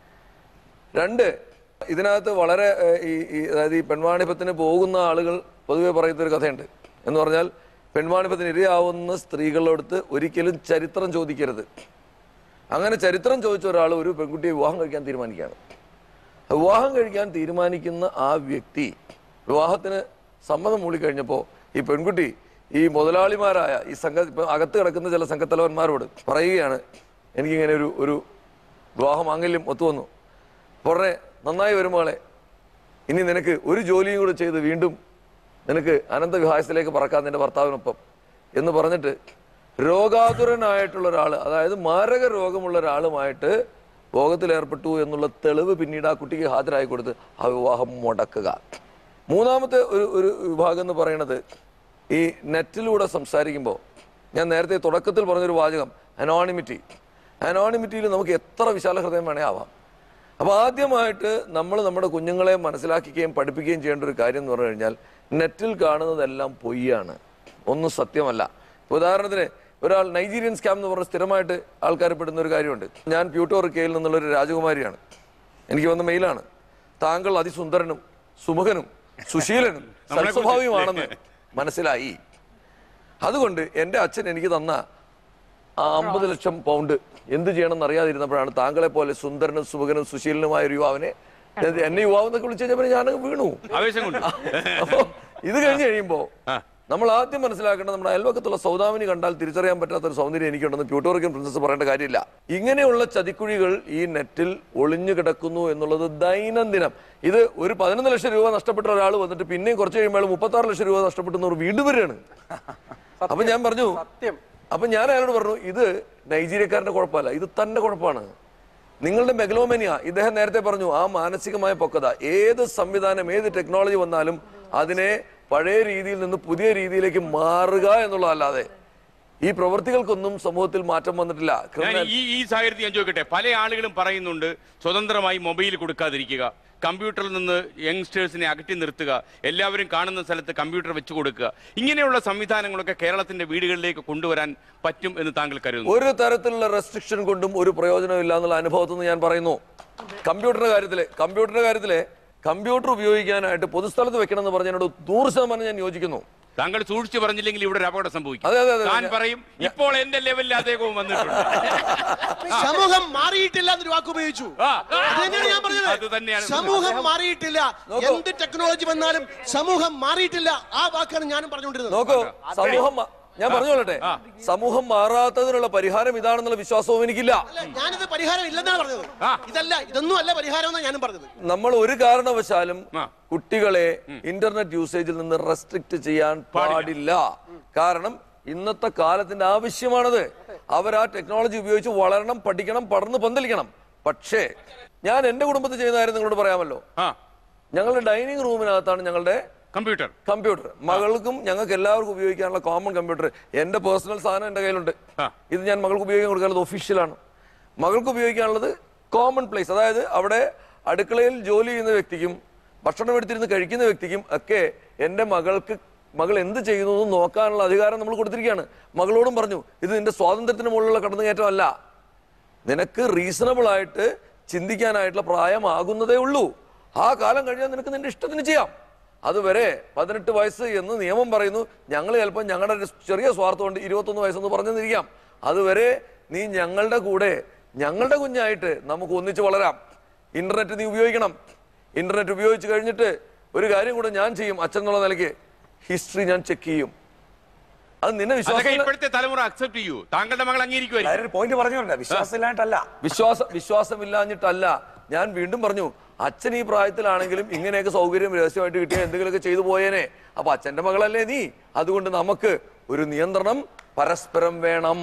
രണ്ട് ഇതിനകത്ത് വളരെ ഏഹ്, ഈ ഈ അതായത് ഈ പെൺവാണിഭത്തിന് പോകുന്ന ആളുകൾ പൊതുവെ പറയുന്ന ഒരു കഥയുണ്ട് എന്ന് പറഞ്ഞാൽ പെൺവാണിഭത്തിന് ഇരയാവുന്ന സ്ത്രീകളോടുത്ത് ഒരിക്കലും ചരിത്രം ചോദിക്കരുത് അങ്ങനെ ചരിത്രം ചോദിച്ച ഒരാൾ ഒരു പെൺകുട്ടിയെ വിവാഹം കഴിക്കാൻ തീരുമാനിക്കുകയാണ് വിവാഹം കഴിക്കാൻ തീരുമാനിക്കുന്ന ആ വ്യക്തി വിവാഹത്തിന് സമ്മതം മൂളിക്കഴിഞ്ഞപ്പോൾ ഈ പെൺകുട്ടി ഈ മുതലാളിമാരായ ഈ സംഘ ഇപ്പൊ അകത്ത് കിടക്കുന്ന ചില സംഘത്തലവന്മാരോട് പറയുകയാണ് എനിക്കിങ്ങനെ ഒരു ഒരു വിവാഹമാംഗല്യം ഒത്തുവന്നു ഉടനെ നന്നായി വരുമ്പോളെ ഇനി നിനക്ക് ഒരു ജോലിയും കൂടെ ചെയ്ത് വീണ്ടും നിനക്ക് അനന്തവിഹാസത്തിലേക്ക് പറക്കാൻ നിന്റെ ഭർത്താവിനൊപ്പം എന്ന് പറഞ്ഞിട്ട് രോഗാതുരനായിട്ടുള്ള ഒരാൾ അതായത് മാരക രോഗമുള്ള ഒരാളുമായിട്ട് ഭോഗത്തിൽ ഏർപ്പെട്ടു എന്നുള്ള തെളിവ് പിന്നീട് ആ കുട്ടിക്ക് ഹാജരായി കൊടുത്ത് ആ വിവാഹം മുടക്കുക മൂന്നാമത്തെ ഒരു ഒരു വിഭാഗം എന്ന് പറയുന്നത് ഈ നെറ്റിലൂടെ സംസാരിക്കുമ്പോൾ ഞാൻ നേരത്തെ തുടക്കത്തിൽ പറഞ്ഞൊരു വാചകം അനോണിമിറ്റി അനോണിമിറ്റിയിൽ നമുക്ക് എത്ര വിശാല ഹൃദയം വേണേ ആവാം അപ്പോൾ ആദ്യമായിട്ട് നമ്മൾ നമ്മുടെ കുഞ്ഞുങ്ങളെ മനസ്സിലാക്കുകയും പഠിപ്പിക്കുകയും ചെയ്യേണ്ട ഒരു കാര്യം എന്ന് പറഞ്ഞു കഴിഞ്ഞാൽ നെറ്റിൽ കാണുന്നതെല്ലാം പൊയ്യാണ് ഒന്നും സത്യമല്ല ഇപ്പൊ ഉദാഹരണത്തിന് ഒരാൾ നൈജീരിയൻ സ്കാം എന്ന് പറഞ്ഞ് സ്ഥിരമായിട്ട് ആൾക്കാർ പെടുന്ന ഒരു കാര്യമുണ്ട് ഞാൻ പ്യൂട്ടോറിക്കയിൽ നിന്നുള്ള ഒരു രാജകുമാരിയാണ് എനിക്ക് വന്ന മെയിലാണ് താങ്കൾ അതിസുന്ദരനും സുമുഖനും സുശീലനും നമ്മളെ സൽസ്വഭാവിയുമാണെന്ന് മനസ്സിലായി അതുകൊണ്ട് എൻ്റെ അച്ഛൻ എനിക്ക് തന്ന ആ അമ്പത് ലക്ഷം പൗണ്ട് എന്ത് ചെയ്യണമെന്ന് അറിയാതിരുന്നപ്പോഴാണ് താങ്കളെ പോലെ സുന്ദരനും സുമുഖനും സുശീലനുമായ ഒരു യുവാവിനെ ഇത് എന്നെ യുവാവെന്നൊക്കെ വിളിച്ചു കഴിഞ്ഞപ്പോൾ ഞാൻ വീണു ആവേശം കൊണ്ട് അപ്പോ ഇത് കഴിഞ്ഞ് കഴിയുമ്പോ നമ്മൾ ആദ്യം മനസ്സിലാക്കേണ്ടത് നമ്മുടെ അയൽവക്കത്തുള്ള സൗദാമിനി കണ്ടാൽ തിരിച്ചറിയാൻ പറ്റാത്ത ഒരു സൗന്ദര്യം എനിക്കുണ്ടെന്ന് പ്യൂട്ടോറിക്കൻ പ്രിൻസസ് പറയേണ്ട കാര്യമില്ല ഇങ്ങനെയുള്ള ചതിക്കുഴികൾ ഈ നെറ്റിൽ ഒളിഞ്ഞു കിടക്കുന്നു എന്നുള്ളത് ദൈനംദിനം ഇത് ഒരു പതിനൊന്ന് ലക്ഷം രൂപ നഷ്ടപ്പെട്ട ഒരാൾ വന്നിട്ട് പിന്നെയും കുറച്ച് കഴിയുമ്പോൾ മുപ്പത്തി ആറ് ലക്ഷം രൂപ നഷ്ടപ്പെട്ടെന്നവർ വീണ്ടും വരികയാണ് അപ്പൊ ഞാൻ പറഞ്ഞു അപ്പൊ ഞാൻ അയാളോട് പറഞ്ഞു ഇത് നൈജീരിയക്കാരന്റെ കുഴപ്പമല്ല ഇത് തന്റെ കുഴപ്പമാണ് നിങ്ങളുടെ മെഗലോമനിയ ഇദ്ദേഹം നേരത്തെ പറഞ്ഞു ആ മാനസികമായ പക്വത ഏത് സംവിധാനം ഏത് ടെക്നോളജി വന്നാലും അതിനെ പഴയ രീതിയിൽ നിന്ന് പുതിയ രീതിയിലേക്ക് മാറുക എന്നുള്ളതല്ലാതെ ഈ പ്രവൃത്തികൾക്കൊന്നും സമൂഹത്തിൽ മാറ്റം വന്നിട്ടില്ല ഞാൻ ക്രിമിനൽ ഈ ഈ സാഹചര്യത്തിൽ ഞാൻ ചോദിക്കട്ടെ പല ആളുകളും പറയുന്നുണ്ട് സ്വതന്ത്രമായി മൊബൈൽ കൊടുക്കാതിരിക്കുക കമ്പ്യൂട്ടറിൽ നിന്ന് യങ്സ്റ്റേഴ്സിനെ അകറ്റി നിർത്തുക എല്ലാവരും കാണുന്ന സ്ഥലത്ത് കമ്പ്യൂട്ടർ വെച്ച് കൊടുക്കുക ഇങ്ങനെയുള്ള സംവിധാനങ്ങളൊക്കെ കേരളത്തിന്റെ വീടുകളിലേക്ക് കൊണ്ടുവരാൻ പറ്റും എന്ന് താങ്കൾ കരുതുന്നു ഒരു തരത്തിലുള്ള റെസ്ട്രിക്ഷൻ കൊണ്ടും ഒരു പ്രയോജനമില്ല എന്നുള്ള അനുഭവത്തിൽ നിന്ന് ഞാൻ പറയുന്നു കമ്പ്യൂട്ടറിന്റെ കാര്യത്തില് കമ്പ്യൂട്ടറിന്റെ കാര്യത്തില് കമ്പ്യൂട്ടർ ഉപയോഗിക്കാനായിട്ട് പൊതുസ്ഥലത്ത് വെക്കണം എന്ന് പറഞ്ഞതിനോട് നൂറ് ശതമാനം ഞാൻ യോജിക്കുന്നു താങ്കൾ സൂക്ഷിച്ചു പറഞ്ഞില്ലെങ്കിൽ ഇവിടെ ഒരു അപകടം സംഭവിക്കും അതെ, അതെ, അതെ. താൻ പറയും ഇപ്പോൾ എന്റെ ലെവലിൽ അദ്ദേഹവും വന്നിട്ടുണ്ട് സമൂഹം മാറിയിട്ടില്ല എന്നൊരു വാക്ക് ഉപയോഗിച്ചു അത് തന്നെയാണ് ഞാൻ പറഞ്ഞത് അത് തന്നെയാണ് സമൂഹം മാറിയിട്ടില്ല എന്ത് ടെക്നോളജി വന്നാലും സമൂഹം മാറിയിട്ടില്ല ആ വാക്കാണ് ഞാനും പറഞ്ഞുകൊണ്ടിരുന്നത് നോക്കൂ സമൂഹം മാ- ഞാൻ പറഞ്ഞോളട്ടെ സമൂഹം മാറാത്തതിനുള്ള പരിഹാരം ഇതാണെന്നുള്ള വിശ്വാസവും എനിക്കില്ല ഞാനിത് പരിഹാരം ഇല്ലെന്നാണ് പറഞ്ഞത് ഇതല്ല ഇതൊന്നും അല്ല പരിഹാരം എന്നാണ് ഞാനും പറഞ്ഞത് നമ്മൾ ഒരു കാരണവശാലും കുട്ടികളെ ഇന്റർനെറ്റ് യൂസേജിൽ നിന്ന് റെസ്ട്രിക്ട് ചെയ്യാൻ പാടില്ല കാരണം ഇന്നത്തെ കാലത്തിന്റെ ആവശ്യമാണത് അവർ ആ ടെക്നോളജി ഉപയോഗിച്ച് വളരണം പഠിക്കണം പടർന്ന് പന്തലിക്കണം പക്ഷേ ഞാൻ എന്റെ കുടുംബത്തിൽ ചെയ്യുന്ന കാര്യം നിങ്ങളോട് പറയാമല്ലോ ഞങ്ങളുടെ ഡൈനിങ് റൂമിനകത്താണ് ഞങ്ങളുടെ കമ്പ്യൂട്ടർ കമ്പ്യൂട്ടർ മകൾക്കും ഞങ്ങൾക്ക് എല്ലാവർക്കും ഉപയോഗിക്കാനുള്ള കോമൺ കമ്പ്യൂട്ടർ എന്റെ പേഴ്സണൽ സാധനം എന്റെ കയ്യിലുണ്ട് ഇത് ഞാൻ മകൾക്ക് ഉപയോഗിക്കാൻ കൊടുക്കാനുള്ളത് ഒഫീഷ്യലാണ് മകൾക്ക് ഉപയോഗിക്കാനുള്ളത് കോമൺ പ്ലേസ് അതായത് അവിടെ അടുക്കളയിൽ ജോലി ചെയ്യുന്ന വ്യക്തിക്കും ഭക്ഷണം എടുത്തിരുന്ന് കഴിക്കുന്ന വ്യക്തിക്കും ഒക്കെ എൻ്റെ മകൾക്ക് മകൾ എന്ത് ചെയ്യുന്നു എന്ന് നോക്കാനുള്ള അധികാരം നമ്മൾ കൊടുത്തിരിക്കുകയാണ് മകളോടും പറഞ്ഞു ഇത് നിന്റെ സ്വാതന്ത്ര്യത്തിന് മുകളിലുള്ള കടന്നുകയറ്റമല്ല നിനക്ക് റീസണബിൾ ആയിട്ട് ചിന്തിക്കാനായിട്ടുള്ള പ്രായമാകുന്നതേ ഉള്ളൂ ആ കാലം കഴിഞ്ഞാൽ നിനക്ക് നിന്റെ ഇഷ്ടത്തിന് ചെയ്യാം അതുവരെ പതിനെട്ട് വയസ്സ് എന്ന് നിയമം പറയുന്നു ഞങ്ങൾ ചിലപ്പോൾ ഞങ്ങളുടെ ഒരു ചെറിയ സ്വാർത്ഥം കൊണ്ട് ഇരുപത്തൊന്ന് വയസ്സെന്ന് പറഞ്ഞെന്നിരിക്കാം അതുവരെ നീ ഞങ്ങളുടെ കൂടെ ഞങ്ങളുടെ കുഞ്ഞായിട്ട് നമുക്ക് ഒന്നിച്ച് വളരാം ഇന്റർനെറ്റ് നീ ഉപയോഗിക്കണം ഇന്റർനെറ്റ് ഉപയോഗിച്ച് കഴിഞ്ഞിട്ട് ഒരു കാര്യം കൂടെ ഞാൻ ചെയ്യും അച്ഛൻ എന്നുള്ള നിലയ്ക്ക് ഹിസ്റ്ററി ഞാൻ ചെക്ക് ചെയ്യും അത് നിന്നെ അതൊക്കെ വിശ്വാസം ഇപ്പോഴത്തെ തലമുറ അക്സെപ്റ്റ് ചെയ്യൂ താങ്കളുടെ മകൾ അംഗീകരിക്കുമായിരിക്കും പോയിന്റ് പറഞ്ഞോട്ടെ വിശ്വാസമില്ലാണ്ടല്ല വിശ്വാസ വിശ്വാസമില്ലാഞ്ഞിട്ടല്ല ഞാൻ വീണ്ടും പറഞ്ഞു അച്ഛൻ ഈ പ്രായത്തിലാണെങ്കിലും ഇങ്ങനെയൊക്കെ സൗകര്യം രഹസ്യമായിട്ട് കിട്ടിയാൽ എന്തെങ്കിലുമൊക്കെ ചെയ്തു പോയേനെ അപ്പൊ അച്ഛന്റെ മകളല്ലേ നീ അതുകൊണ്ട് നമുക്ക് ഒരു നിയന്ത്രണം പരസ്പരം വേണം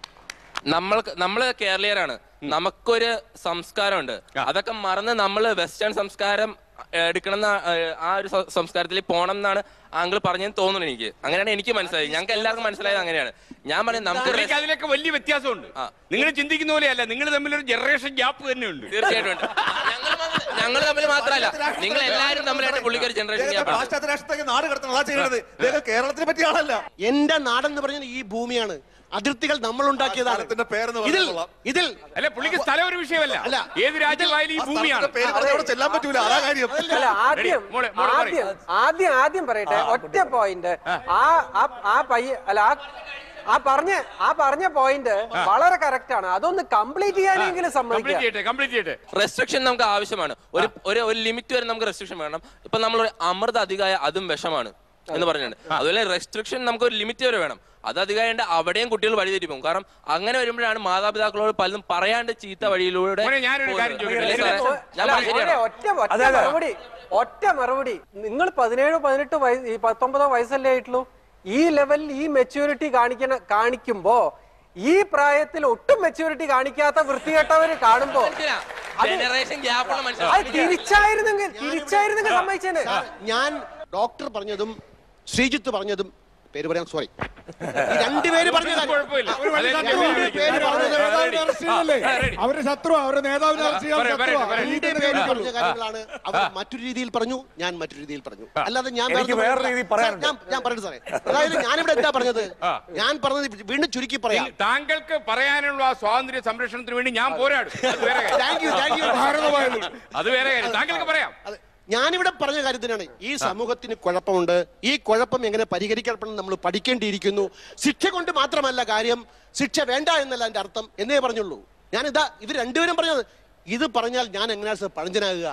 നമ്മൾ നമ്മള് കേരളീയരാണ് നമുക്കൊരു സംസ്കാരമുണ്ട് അതൊക്കെ മറന്ന് നമ്മൾ വെസ്റ്റേൺ സംസ്കാരം ഏഹ്, എടുക്കണം ആ ഒരു സ- സംസ്കാരത്തിൽ പോണം എന്നാണ് ആങ്കിൾ പറഞ്ഞെന്ന് തോന്നുന്നു എനിക്ക് അങ്ങനെയാണ് എനിക്ക് മനസ്സിലായത് ഞങ്ങൾക്ക് എല്ലാവർക്കും മനസ്സിലായത് അങ്ങനെയാണ് ഞാൻ പറയും നമുക്ക് പുള്ളിക്ക് അതിലൊക്കെ വലിയ വ്യത്യാസമുണ്ട് നിങ്ങൾ ചിന്തിക്കുന്ന പോലെയല്ല നിങ്ങൾ തമ്മിലൊരു ജനറേഷൻ ഗ്യാപ്പ് തന്നെയുണ്ട് തീർച്ചയായിട്ടും ഉണ്ട്. ഞങ്ങൾ തമ്മിൽ മാത്രമല്ല നിങ്ങൾ എല്ലാവരും തമ്മിലായിട്ട് പുള്ളിക്ക് ഒരു ജനറേഷൻ ഗ്യാപ്പ് പാശ്ചാത്യ രാഷ്ട്രത്തേക്ക് നാട് കടത്തണം അതാ ചെയ്യേണ്ടത് ഇദ്ദേഹം കേരളത്തിനെ പറ്റിയ ആളല്ല എന്റെ നാടെന്ന് പറഞ്ഞത് ഈ ഭൂമിയാണ് അതിർത്തികൾ നമ്മൾ ഉണ്ടാക്കിയതാണ് ഇതിൽ ഇതിൽ അല്ല പുള്ളിക്ക് സ്ഥലം ഒരു വിഷയമല്ല അല്ല. ഏത് രാജ്യമായാലും ഈ ഭൂമിയാണ് പേര് പറഞ്ഞ് അവിടെ ചെല്ലാൻ പറ്റൂല അതാ കാര്യം അല്ല ആദ്യം മോളെ, മോളെ പറയ്. ആദ്യം ആദ്യം ആദ്യം പറയട്ടെ ഒറ്റ പോയിന്റ് ആ ആ- ആ പയ്യ അല്ല ആ ആ പറഞ്ഞ ആ പറഞ്ഞ പോയിന്റ് വളരെ കറക്റ്റ് ആണ് അതൊന്ന് കംപ്ലീറ്റ് ചെയ്യാനെങ്കിലും കംപ്ലീറ്റ് സമ്മതിക്കാം ചെയ്യട്ടെ കംപ്ലീറ്റ് ചെയ്യട്ടെ റെസ്ട്രിക്ഷൻ നമുക്ക് ആവശ്യമാണ് ഒരു ഒരു ഒരു ലിമിറ്റ് വരെ നമുക്ക് റെസ്ട്രിക്ഷൻ വേണം ഇപ്പൊ നമ്മൾ ഒരു അമൃത അധികമായ അതും വിഷമാണ് എന്ന് പറഞ്ഞിട്ടുണ്ട് അതുപോലെ റെസ്ട്രിക്ഷൻ നമുക്ക് ഒരു ലിമിറ്റ് വരെ വേണം അത് അധികമായിട്ട് അവിടെയും കുട്ടികൾ വഴിതെറ്റി പോകും കാരണം അങ്ങനെ വരുമ്പോഴാണ് മാതാപിതാക്കളോട് പലതും പറയാണ്ട് ചീത്ത വഴിയിലൂടെ മോനെ, ഞാനൊരു കാര്യം പോകുന്നത്. ചോദിക്കട്ടെ? അല്ലേ സാറേ? ഞാൻ അല്ല, പറഞ്ഞത് ശരിയാണോ? മോനെ, ഒറ്റ ഒറ്റ മറുപടി ഒറ്റ മറുപടി നിങ്ങൾ പതിനേഴോ പതിനെട്ടോ വയസ്സ് ഈ പത്തൊമ്പതോ വയസ്സല്ലേ ആയിട്ടുള്ളൂ ഈ ലെവലിൽ ഈ മെച്യൂരിറ്റി കാണിക്കണ കാണിക്കുമ്പോ ഈ പ്രായത്തിൽ ഒട്ടും മെച്യൂരിറ്റി കാണിക്കാത്ത വൃത്തികെട്ടവര് കാണുമ്പോ അത് ജനറേഷൻ ഗ്യാപ്പുള്ള അത് മനുഷ്യർ തിരിച്ചായിരുന്നെങ്കിൽ തിരിച്ചായിരുന്നെങ്കിൽ സമ്മതിച്ചേനെ സാർ, ഞാൻ ഡോക്ടർ പറഞ്ഞതും ശ്രീജിത്ത് പറഞ്ഞതും പേര് പറയാൻ സോറി രണ്ടുപേര് പറഞ്ഞ കാര്യം- കുഴപ്പമില്ല. ആ, ഒരു അതെ, രണ്ട് ഞാൻ പേര് പറഞ്ഞത് നേതാവിനെ അറസ്റ്റ് ചെയ്തല്ലേ? അവരുടെ ശത്രു അവരുടെ നേതാവിനെ അറസ്റ്റ് ചെയ്യാൻ പറയ്, പറയ്, ശത്രുവാ. പറയ്. രണ്ട് പേര് പറഞ്ഞ കാര്യങ്ങളാണ് അവർ മറ്റൊരു രീതിയിൽ പറഞ്ഞു ഞാൻ മറ്റൊരു രീതിയിൽ പറഞ്ഞു അല്ലാതെ ഞാൻ എനിക്ക് വേറെ വേറെ രീതിയിൽ പറയാനുണ്ട്. ഞാൻ ഞാൻ പറയട്ടെ സാറേ അതായത് ഞാനിവിടെ എന്താ പറഞ്ഞത് ഞാൻ പറഞ്ഞത് വീണ്ടും ചുരുക്കി പറയാം താങ്കൾക്ക് പറയാനുള്ള ആ സ്വാതന്ത്ര്യ സംരക്ഷണത്തിന് വേണ്ടി ഞാൻ പോരാടും അത് വേറെ കാര്യം. താങ്ക് യു താങ്ക് യു അത് വേറെ കാര്യം താങ്കൾക്ക് പറയാം അതെ. ഞാനിവിടെ പറഞ്ഞ കാര്യത്തിനാണ് ഈ സമൂഹത്തിന് കുഴപ്പമുണ്ട് ഈ കുഴപ്പം എങ്ങനെ പരിഹരിക്കപ്പെടണം നമ്മൾ പഠിക്കേണ്ടിയിരിക്കുന്നു ശിക്ഷ കൊണ്ട് മാത്രമല്ല കാര്യം ശിക്ഷ വേണ്ട എന്നല്ല എൻ്റെ അർത്ഥം എന്നേ പറഞ്ഞുള്ളൂ ഞാനിതാ ഇവർ രണ്ടുപേരും പറഞ്ഞത് ഇത് പറഞ്ഞാൽ ഞാൻ എങ്ങനെയാ സർ പഴഞ്ചനാകുക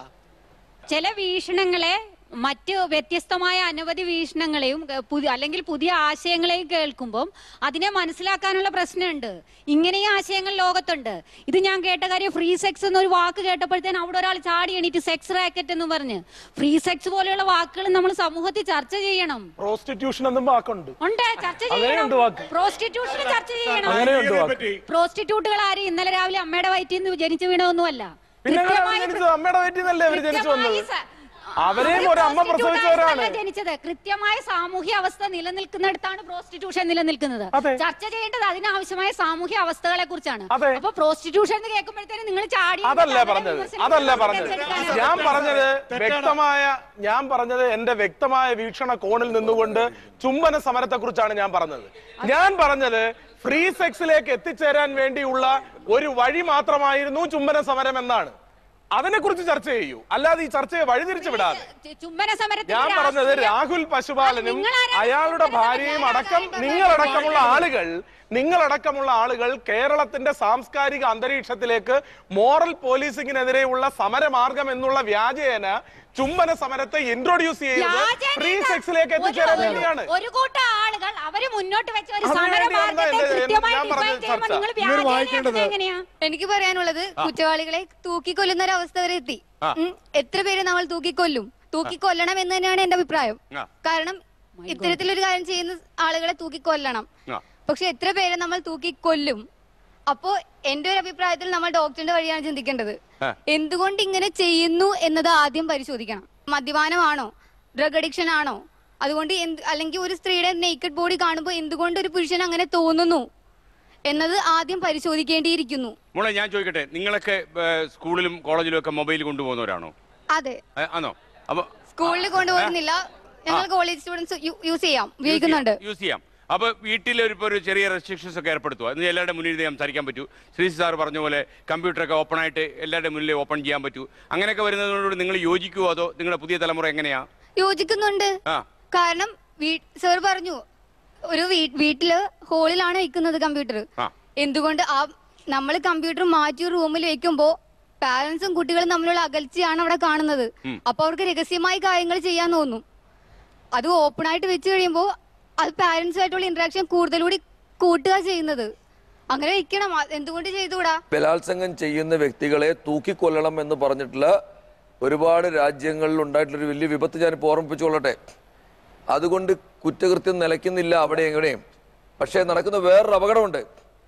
ചില വീക്ഷണങ്ങളെ മറ്റ് വ്യത്യസ്തമായ അനവധി വീക്ഷണങ്ങളെയും ഏ, പുതിയ അല്ലെങ്കിൽ പുതിയ ആശയങ്ങളെയും കേൾക്കുമ്പം അതിനെ മനസ്സിലാക്കാനുള്ള പ്രശ്നമുണ്ട് ഇങ്ങനെയും ആശയങ്ങൾ ലോകത്തുണ്ട് ഇത് ഞാൻ കേട്ട കാര്യം ഫ്രീ സെക്സ് എന്നൊരു വാക്ക് കേട്ടപ്പോഴത്തേന് അവിടെ ഒരാൾ ചാടി എണീറ്റ് സെക്സ് റാക്കറ്റ് എന്ന് പറഞ്ഞ് ഫ്രീ സെക്സ് പോലെയുള്ള വാക്കുകൾ നമ്മൾ സമൂഹത്തിൽ ചർച്ച ചെയ്യണം പ്രോസ്റ്റിറ്റ്യൂഷൻ എന്നും വാക്കുണ്ട് ഉണ്ട് ചർച്ച ചെയ്യണം അങ്ങനെയുണ്ട് വാക്ക് പ്രോസ്റ്റിറ്റ്യൂഷൻ ചർച്ച ചെയ്യണം അങ്ങനെയുണ്ട് വാക്ക് പ്രോസ്റ്റിറ്റ്യൂട്ടുകൾ ആരും ഇന്നലെ രാവിലെ അമ്മയുടെ വയറ്റിൽ നിന്ന് ജനിച്ചു വീണതൊന്നുമല്ല പിന്നെ എങ്ങനെ അവര് കൃത്യമായി ജനിച്ചത്? അമ്മയുടെ വയറ്റിൽ നിന്നല്ലേ അവര് ജനിച്ചു കൃത്യമായി വന്നത് സ- അവരെയും അവര് ഒരു അമ്മ prostitute പ്രസവിച്ചവരാണ് ആയിട്ടല്ല ജനിച്ചത് കൃത്യമായ സാമൂഹ്യ അവസ്ഥ നിലനിൽക്കുന്നിടത്താണ് പ്രോസ്റ്റിറ്റ്യൂഷൻ നിലനിൽക്കുന്നത് ചർച്ച ചെയ്യേണ്ടത് അതിനാവശ്യമായ സാമൂഹ്യ അവസ്ഥകളെ കുറിച്ചാണ് അപ്പൊ പ്രോസ്റ്റിറ്റ്യൂഷൻ എന്ന് കേൾക്കുമ്പോഴത്തേനും നിങ്ങൾ ചാടി അതല്ല പറഞ്ഞത് അതല്ല പറഞ്ഞത് ഞാൻ പറഞ്ഞത് വ്യക്തമായ ഞാൻ പറഞ്ഞത് എന്റെ വ്യക്തമായ വീക്ഷണ കോണിൽ നിന്നുകൊണ്ട് ചുംബന സമരത്തെ കുറിച്ചാണ് ഞാൻ പറഞ്ഞത് ഞാൻ പറഞ്ഞത് ഫ്രീ സെക്സിലേക്ക് എത്തിച്ചേരാൻ വേണ്ടിയുള്ള ഒരു വഴി മാത്രമായിരുന്നു ചുംബന സമരം എന്നാണ് അതിനെ കുറിച്ച് ചർച്ച ചെയ്യൂ അല്ലാതെ ഈ ചർച്ചയെ വഴിതിരിച്ചു വിടാതെ ചുംബന സമരത്തിൽ ഞാൻ പറഞ്ഞത് രാഷ്ട്രീയ- രാഹുൽ പശുപാലനും നിങ്ങളാരാണ് അയാളുടെ ഭാര്യയും അടക്കം നിങ്ങളടക്കമുള്ള ആളുകൾ നിങ്ങളടക്കമുള്ള ആളുകൾ കേരളത്തിന്റെ സാംസ്കാരിക അന്തരീക്ഷത്തിലേക്ക് മോറൽ പോലീസിംഗിനെതിരെയുള്ള സമരമാർഗം എന്നുള്ള വ്യാജേന ചുംബന സമരത്തെ ഇൻട്രൊഡ്യൂസ് ചെയ്തത് വ്യാജേന ഫ്രീ എന്താ? സെക്സിലേക്ക് എത്തിച്ചേരാൻ ഒരു- വേണ്ടിയാണ് ഒരു കൂട്ടം ആളുകൾ അവര് മുന്നോട്ട് വെച്ച ഒരു അതിനു സമരമാർഗത്തെ വേണ്ടിയാണ് എന്റെ- കൃത്യമായി ഞാൻ പറഞ്ഞ define ചെയ്യുമ്പോൾ ചർച്ച. നിങ്ങൾ ഇവർ വ്യാജേന വായിക്കേണ്ടത് എടുത്തത് എങ്ങനെയാ എനിക്ക് പറയാനുള്ളത് കുറ്റവാളികളെ തൂക്കിക്കൊല്ലുന്ന ഒരു അവസ്ഥ വരെ എത്തി ഉം. എത്ര പേര് നമ്മൾ തൂക്കിക്കൊല്ലും തൂക്കിക്കൊല്ലണം എന്ന് തന്നെയാണ് എന്റെ അഭിപ്രായം ആ. കാരണം ഇത്തരത്തിലൊരു കാര്യം ചെയ്യുന്ന ആളുകളെ തൂക്കിക്കൊല്ലണം ആ. പക്ഷെ എത്ര പേരെ നമ്മൾ തൂക്കിക്കൊല്ലും അപ്പോ എന്റെ ഒരു അഭിപ്രായത്തിൽ നമ്മൾ ഡോക്ടറിന്റെ വഴിയാണ് ചിന്തിക്കേണ്ടത് ആ. എന്തുകൊണ്ട് ഇങ്ങനെ ചെയ്യുന്നു എന്നത് ആദ്യം പരിശോധിക്കണം മദ്യപാനമാണോ ഡ്രഗ് അഡിക്ഷൻ ആണോ അതുകൊണ്ട് എന്ത് അല്ലെങ്കിൽ ഒരു സ്ത്രീയുടെ നേക്കഡ് ബോഡി കാണുമ്പോൾ എന്തുകൊണ്ട് ഒരു പുരുഷൻ അങ്ങനെ തോന്നുന്നു എന്നത് ആദ്യം പരിശോധിക്കേണ്ടിയിരിക്കുന്നു മോളെ ഞാൻ ചോദിക്കട്ടെ നിങ്ങളൊക്കെ ഏ, സ്കൂളിലും കോളേജിലും ഒക്കെ മൊബൈൽ കൊണ്ടുപോകുന്നവരാണോ അതെ ഏ, ആണോ അപ്പൊ സ്കൂളിൽ കൊണ്ടുപോകുന്നില്ല ഞങ്ങൾ കോളേജ് സ്റ്റുഡൻസ് യൂസ് ചെയ്യാം ഉപയോഗിക്കുന്നുണ്ട് യൂസ് ചെയ്യാം അപ്പൊ വീട്ടിൽ ഒരു ഇപ്പൊ ഒരു ചെറിയ റെസ്ട്രിക്ഷൻസ് ഒക്കെ ഏർപ്പെടുത്തുക എന്ന് എല്ലാവരുടെ മുന്നിൽ ഇത് സംസാരിക്കാൻ പറ്റൂ ശ്രീ സാർ പറഞ്ഞ പോലെ കമ്പ്യൂട്ടറൊക്കെ ഓപ്പൺ ആയിട്ട് എല്ലാവരുടെ മുന്നിൽ ഓപ്പൺ ചെയ്യാൻ പറ്റൂ അങ്ങനെയൊക്കെ വരുന്നതിനോട് നിങ്ങൾ യോജിക്കുവോ അതോ നിങ്ങളുടെ പുതിയ തലമുറ എങ്ങനെയാ യോജിക്കുന്നുണ്ട് ആ കാരണം സർ പറഞ്ഞു ഒരു വീ- വീട്ടില് ഹോളിലാണ് വെക്കുന്നത് കമ്പ്യൂട്ടർ ആ എന്തുകൊണ്ട് ആ നമ്മൾ കമ്പ്യൂട്ടർ മാറ്റി റൂമിൽ വെക്കുമ്പോ പാരന്റ്സും കുട്ടികളും തമ്മിലുള്ള അകൽച്ചയാണ് അവിടെ കാണുന്നത് ഉം. അപ്പൊ അവർക്ക് രഹസ്യമായി കാര്യങ്ങൾ ചെയ്യാൻ തോന്നും അത് ഓപ്പൺ ആയിട്ട് വെച്ച് കഴിയുമ്പോൾ അത് പാരന്റ്സുമായിട്ടുള്ള ഇന്ററാക്ഷൻ കൂടുതലൂടി കൂട്ടുക ചെയ്യുന്നത് അങ്ങനെ വെക്കണം അ- എന്തുകൊണ്ട് ചെയ്തുകൂടാ ബലാത്സംഗം ചെയ്യുന്ന വ്യക്തികളെ തൂക്കിക്കൊല്ലണം എന്ന് പറഞ്ഞിട്ടുള്ള ഒരുപാട് രാജ്യങ്ങളിൽ ഉണ്ടായിട്ടുള്ളൊരു വലിയ വിപത്ത് ഞാനിപ്പോൾ ഓർമ്മിപ്പിച്ചുകൊള്ളട്ടെ അതുകൊണ്ട് കുറ്റകൃത്യം നിലയ്ക്കുന്നില്ല അവിടെ എവിടെയും പക്ഷേ നടക്കുന്ന വേറൊരു അപകടമുണ്ട്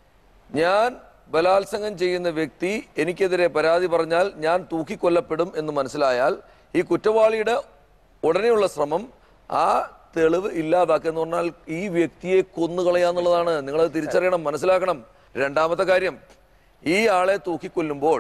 ഞാൻ ബലാത്സംഗം ചെയ്യുന്ന വ്യക്തി എനിക്കെതിരെ പരാതി പറഞ്ഞാൽ ഞാൻ തൂക്കിക്കൊല്ലപ്പെടും എന്ന് മനസ്സിലായാൽ ഈ കുറ്റവാളിയുടെ ഉടനെയുള്ള ശ്രമം ആ തെളിവ് ഇല്ലാതാക്കുക എന്ന് പറഞ്ഞാൽ ഈ വ്യക്തിയെ കൊന്നുകളയാന്നുള്ളതാണ് നിങ്ങളത് തിരിച്ചറിയണം മനസ്സിലാക്കണം രണ്ടാമത്തെ കാര്യം ഈ ആളെ തൂക്കിക്കൊല്ലുമ്പോൾ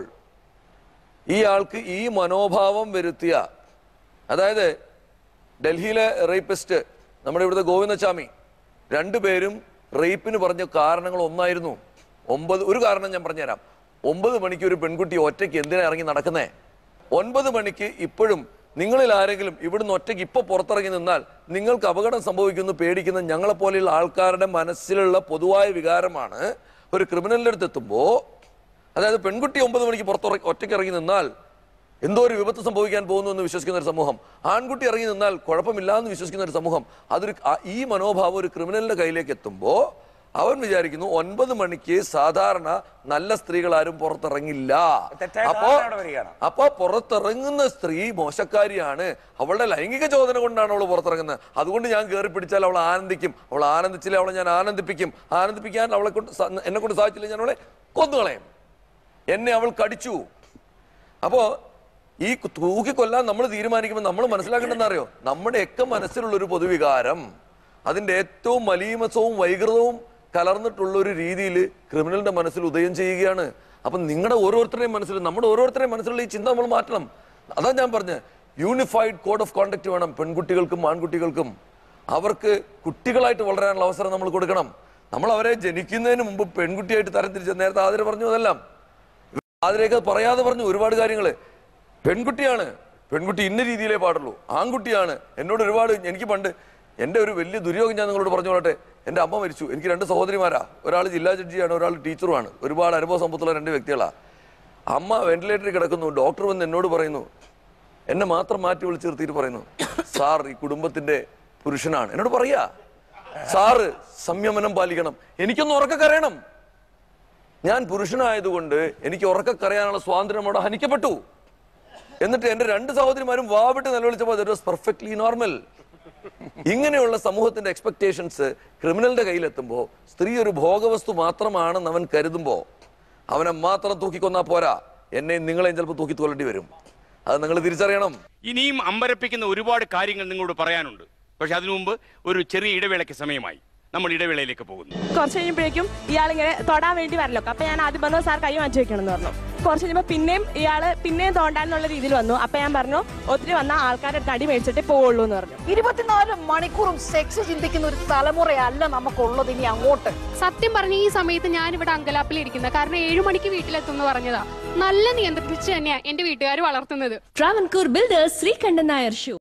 ഈ ആൾക്ക് ഈ മനോഭാവം വരുത്തിയ അതായത് ഡൽഹിയിലെ റേപ്പിസ്റ്റ് നമ്മുടെ ഇവിടുത്തെ ഗോവിന്ദസ്വാമി രണ്ടുപേരും റേപ്പിന് പറഞ്ഞ കാരണങ്ങൾ ഒന്നായിരുന്നു ഒമ്പത് ഒരു കാരണം ഞാൻ പറഞ്ഞുതരാം ഒമ്പത് മണിക്ക് ഒരു പെൺകുട്ടി ഒറ്റയ്ക്ക് എന്തിനാ ഇറങ്ങി നടക്കുന്നേ ഒൻപത് മണിക്ക് ഇപ്പോഴും നിങ്ങളിൽ ആരെങ്കിലും ഇവിടുന്ന് ഒറ്റയ്ക്ക് ഇപ്പൊ പുറത്തിറങ്ങി നിന്നാൽ നിങ്ങൾക്ക് അപകടം സംഭവിക്കുന്നു പേടിക്കുന്ന ഞങ്ങളെ പോലെയുള്ള ആൾക്കാരുടെ മനസ്സിലുള്ള പൊതുവായ വികാരമാണ് ഒരു ക്രിമിനലിന്റെ അടുത്ത് എത്തുമ്പോൾ അതായത് പെൺകുട്ടി ഒമ്പത് മണിക്ക് പുറത്തിറങ്ങി ഒറ്റയ്ക്ക് ഇറങ്ങി നിന്നാൽ എന്തോ ഒരു വിപത്ത് സംഭവിക്കാൻ പോകുന്നു എന്ന് വിശ്വസിക്കുന്ന ഒരു സമൂഹം ആൺകുട്ടി ഇറങ്ങി നിന്നാൽ കുഴപ്പമില്ല എന്ന് വിശ്വസിക്കുന്ന ഒരു സമൂഹം അതൊരു ആ- ഈ മനോഭാവം ഒരു ക്രിമിനലിന്റെ കയ്യിലേക്ക് എത്തുമ്പോൾ അവൻ വിചാരിക്കുന്നു ഒൻപത് മണിക്ക് സാധാരണ നല്ല സ്ത്രീകൾ ആരും പുറത്തിറങ്ങില്ല തെറ്റായ അപ്പോ ധാരണ അവിടെ വരികയാണ്. അപ്പൊ പുറത്തിറങ്ങുന്ന സ്ത്രീ മോശക്കാരിയാണ് അവളുടെ ലൈംഗിക ചോദന കൊണ്ടാണ് അവൾ പുറത്തിറങ്ങുന്നത് അതുകൊണ്ട് ഞാൻ കയറി പിടിച്ചാൽ അവൾ ആനന്ദിക്കും അവൾ ആനന്ദിച്ചില്ല അവളെ ഞാൻ ആനന്ദിപ്പിക്കും ആനന്ദിപ്പിക്കാൻ അവളെ കൊണ്ട് സ- എന്നെ കൊണ്ട് സാധിച്ചില്ല ഞാൻ അവളെ കൊന്നുകളയും എന്നെ അവൾ കടിച്ചു അപ്പോ ഈ തൂക്കിക്കൊല്ലാൻ നമ്മൾ തീരുമാനിക്കുമ്പോൾ നമ്മൾ മനസ്സിലാക്കേണ്ടതെന്ന് അറിയോ നമ്മുടെയൊക്കെ മനസ്സിലുള്ള ഒരു പൊതുവികാരം അതിന്റെ ഏറ്റവും മലീമസവും വൈകൃതവും കലർന്നിട്ടുള്ള ഒരു രീതിയിൽ ക്രിമിനലിന്റെ മനസ്സിൽ ഉദയം ചെയ്യുകയാണ് അപ്പൊ നിങ്ങളുടെ ഓരോരുത്തരുടെയും മനസ്സിൽ നമ്മുടെ ഓരോരുത്തരുടെയും മനസ്സിലുള്ള ഈ ചിന്ത നമ്മൾ മാറ്റണം അതാ ഞാൻ പറഞ്ഞത് യൂണിഫൈഡ് കോഡ് ഓഫ് കോണ്ടക്ട് വേണം പെൺകുട്ടികൾക്കും ആൺകുട്ടികൾക്കും അവർക്ക് കുട്ടികളായിട്ട് വളരാനുള്ള അവസരം നമ്മൾ കൊടുക്കണം നമ്മൾ അവരെ ജനിക്കുന്നതിന് മുമ്പ് പെൺകുട്ടിയായിട്ട് തരംതിരിച്ച നേരത്തെ ആതിര പറഞ്ഞു അതെല്ലാം അതിലേക്ക് പറയാതെ പറഞ്ഞു ഒരുപാട് കാര്യങ്ങൾ പെൺകുട്ടിയാണ് പെൺകുട്ടി ഇന്ന രീതിയിലേ പാടുള്ളൂ ആൺകുട്ടിയാണ് എന്നോട് ഒരുപാട് എനിക്ക് പണ്ട് എൻ്റെ ഒരു വലിയ ദുര്യോഗം ഞാൻ നിങ്ങളോട് പറഞ്ഞോളട്ടെ എൻ്റെ അമ്മ മരിച്ചു എനിക്ക് രണ്ട് സഹോദരിമാരാ ഒരാൾ ജില്ലാ ജഡ്ജിയാണ് ഒരാൾ ടീച്ചറുമാണ് ഒരുപാട് അനുഭവ സമ്പത്തുള്ള രണ്ട് വ്യക്തികളാണ് അമ്മ വെന്റിലേറ്ററിൽ കിടക്കുന്നു ഡോക്ടർ വന്ന് എന്നോട് പറയുന്നു എന്നെ മാത്രം മാറ്റി വിളിച്ച് നിർത്തിയിട്ട് പറയുന്നു സാർ ഈ കുടുംബത്തിന്റെ പുരുഷനാണ് എന്നോട് പറയാ സാറ് സംയമനം പാലിക്കണം എനിക്കൊന്ന് ഉറക്കെ കരയണം ഞാൻ പുരുഷനായതുകൊണ്ട് എനിക്ക് ഉറക്കെ കരയാനുള്ള സ്വാതന്ത്ര്യം അവിടെ ഹനിക്കപ്പെട്ടു എന്നിട്ട് എന്റെ രണ്ട് സഹോദരിമാരും വാവിട്ട് നിലവിളിച്ചപ്പോൾ ദറ്റ് വാസ് പെർഫെക്റ്റ്ലി നോർമൽ ഇങ്ങനെയുള്ള സമൂഹത്തിന്റെ എക്സ്പെക്ടേഷൻസ് ക്രിമിനലിന്റെ കയ്യിലെത്തുമ്പോൾ സ്ത്രീ ഒരു ഭോഗവസ്തു മാത്രമാണെന്ന് അവൻ കരുതുമ്പോൾ അവനെ മാത്രം തൂക്കിക്കൊന്നാ പോരാ എന്നെയും നിങ്ങളെയും ചിലപ്പോൾ തൂക്കി കൊല്ലേണ്ടി വരും അത് നിങ്ങൾ തിരിച്ചറിയണം ഇനിയും അമ്പരപ്പിക്കുന്ന ഒരുപാട് കാര്യങ്ങൾ നിങ്ങളോട് പറയാനുണ്ട് പക്ഷെ അതിനു മുമ്പ് ഒരു ചെറിയ ഇടവേളയ്ക്ക് സമയമായി നമ്മൾ ഇടവേളയിലേക്ക് പോകുന്നു കുറച്ച് കഴിയുമ്പോഴേക്കും ഇയാൾ ഇങ്ങനെ തൊടാൻ വേണ്ടി വരല്ലോ അപ്പൊ ഞാൻ ആദ്യം പറഞ്ഞു സാർ കൈ മാറ്റി വെക്കണം എന്ന് പറഞ്ഞു കുറച്ച് കഴിയുമ്പോൾ പിന്നെയും ഇയാള് പിന്നെയും തോണ്ടാന്നുള്ള രീതിയിൽ വന്നു അപ്പൊ ഞാൻ പറഞ്ഞു ഒത്തിരി വന്ന ആൾക്കാരുടെ അടുത്ത് അടി മേടിച്ചിട്ടേ പോവുള്ളൂ എന്ന് പറഞ്ഞു ഇരുപത്തിനാല് മണിക്കൂറും സെക്സ് ചിന്തിക്കുന്ന ഒരു തലമുറയല്ല നമുക്കുള്ളത് ഇനി അങ്ങോട്ട് സത്യം പറഞ്ഞ ഈ സമയത്ത് ഞാൻ ഇവിടെ അങ്കലാപ്പിൽ ഇരിക്കുന്നത് കാരണം ഏഴു മണിക്ക് വീട്ടിലെത്തും എന്ന് പറഞ്ഞതാ നല്ല നിയന്ത്രിച്ച് തന്നെയാ എന്റെ വീട്ടുകാർ വളർത്തുന്നത് ട്രാവൻകൂർ ബിൽഡേഴ്സ് ശ്രീകണ്ഠൻ നായർ ഷോ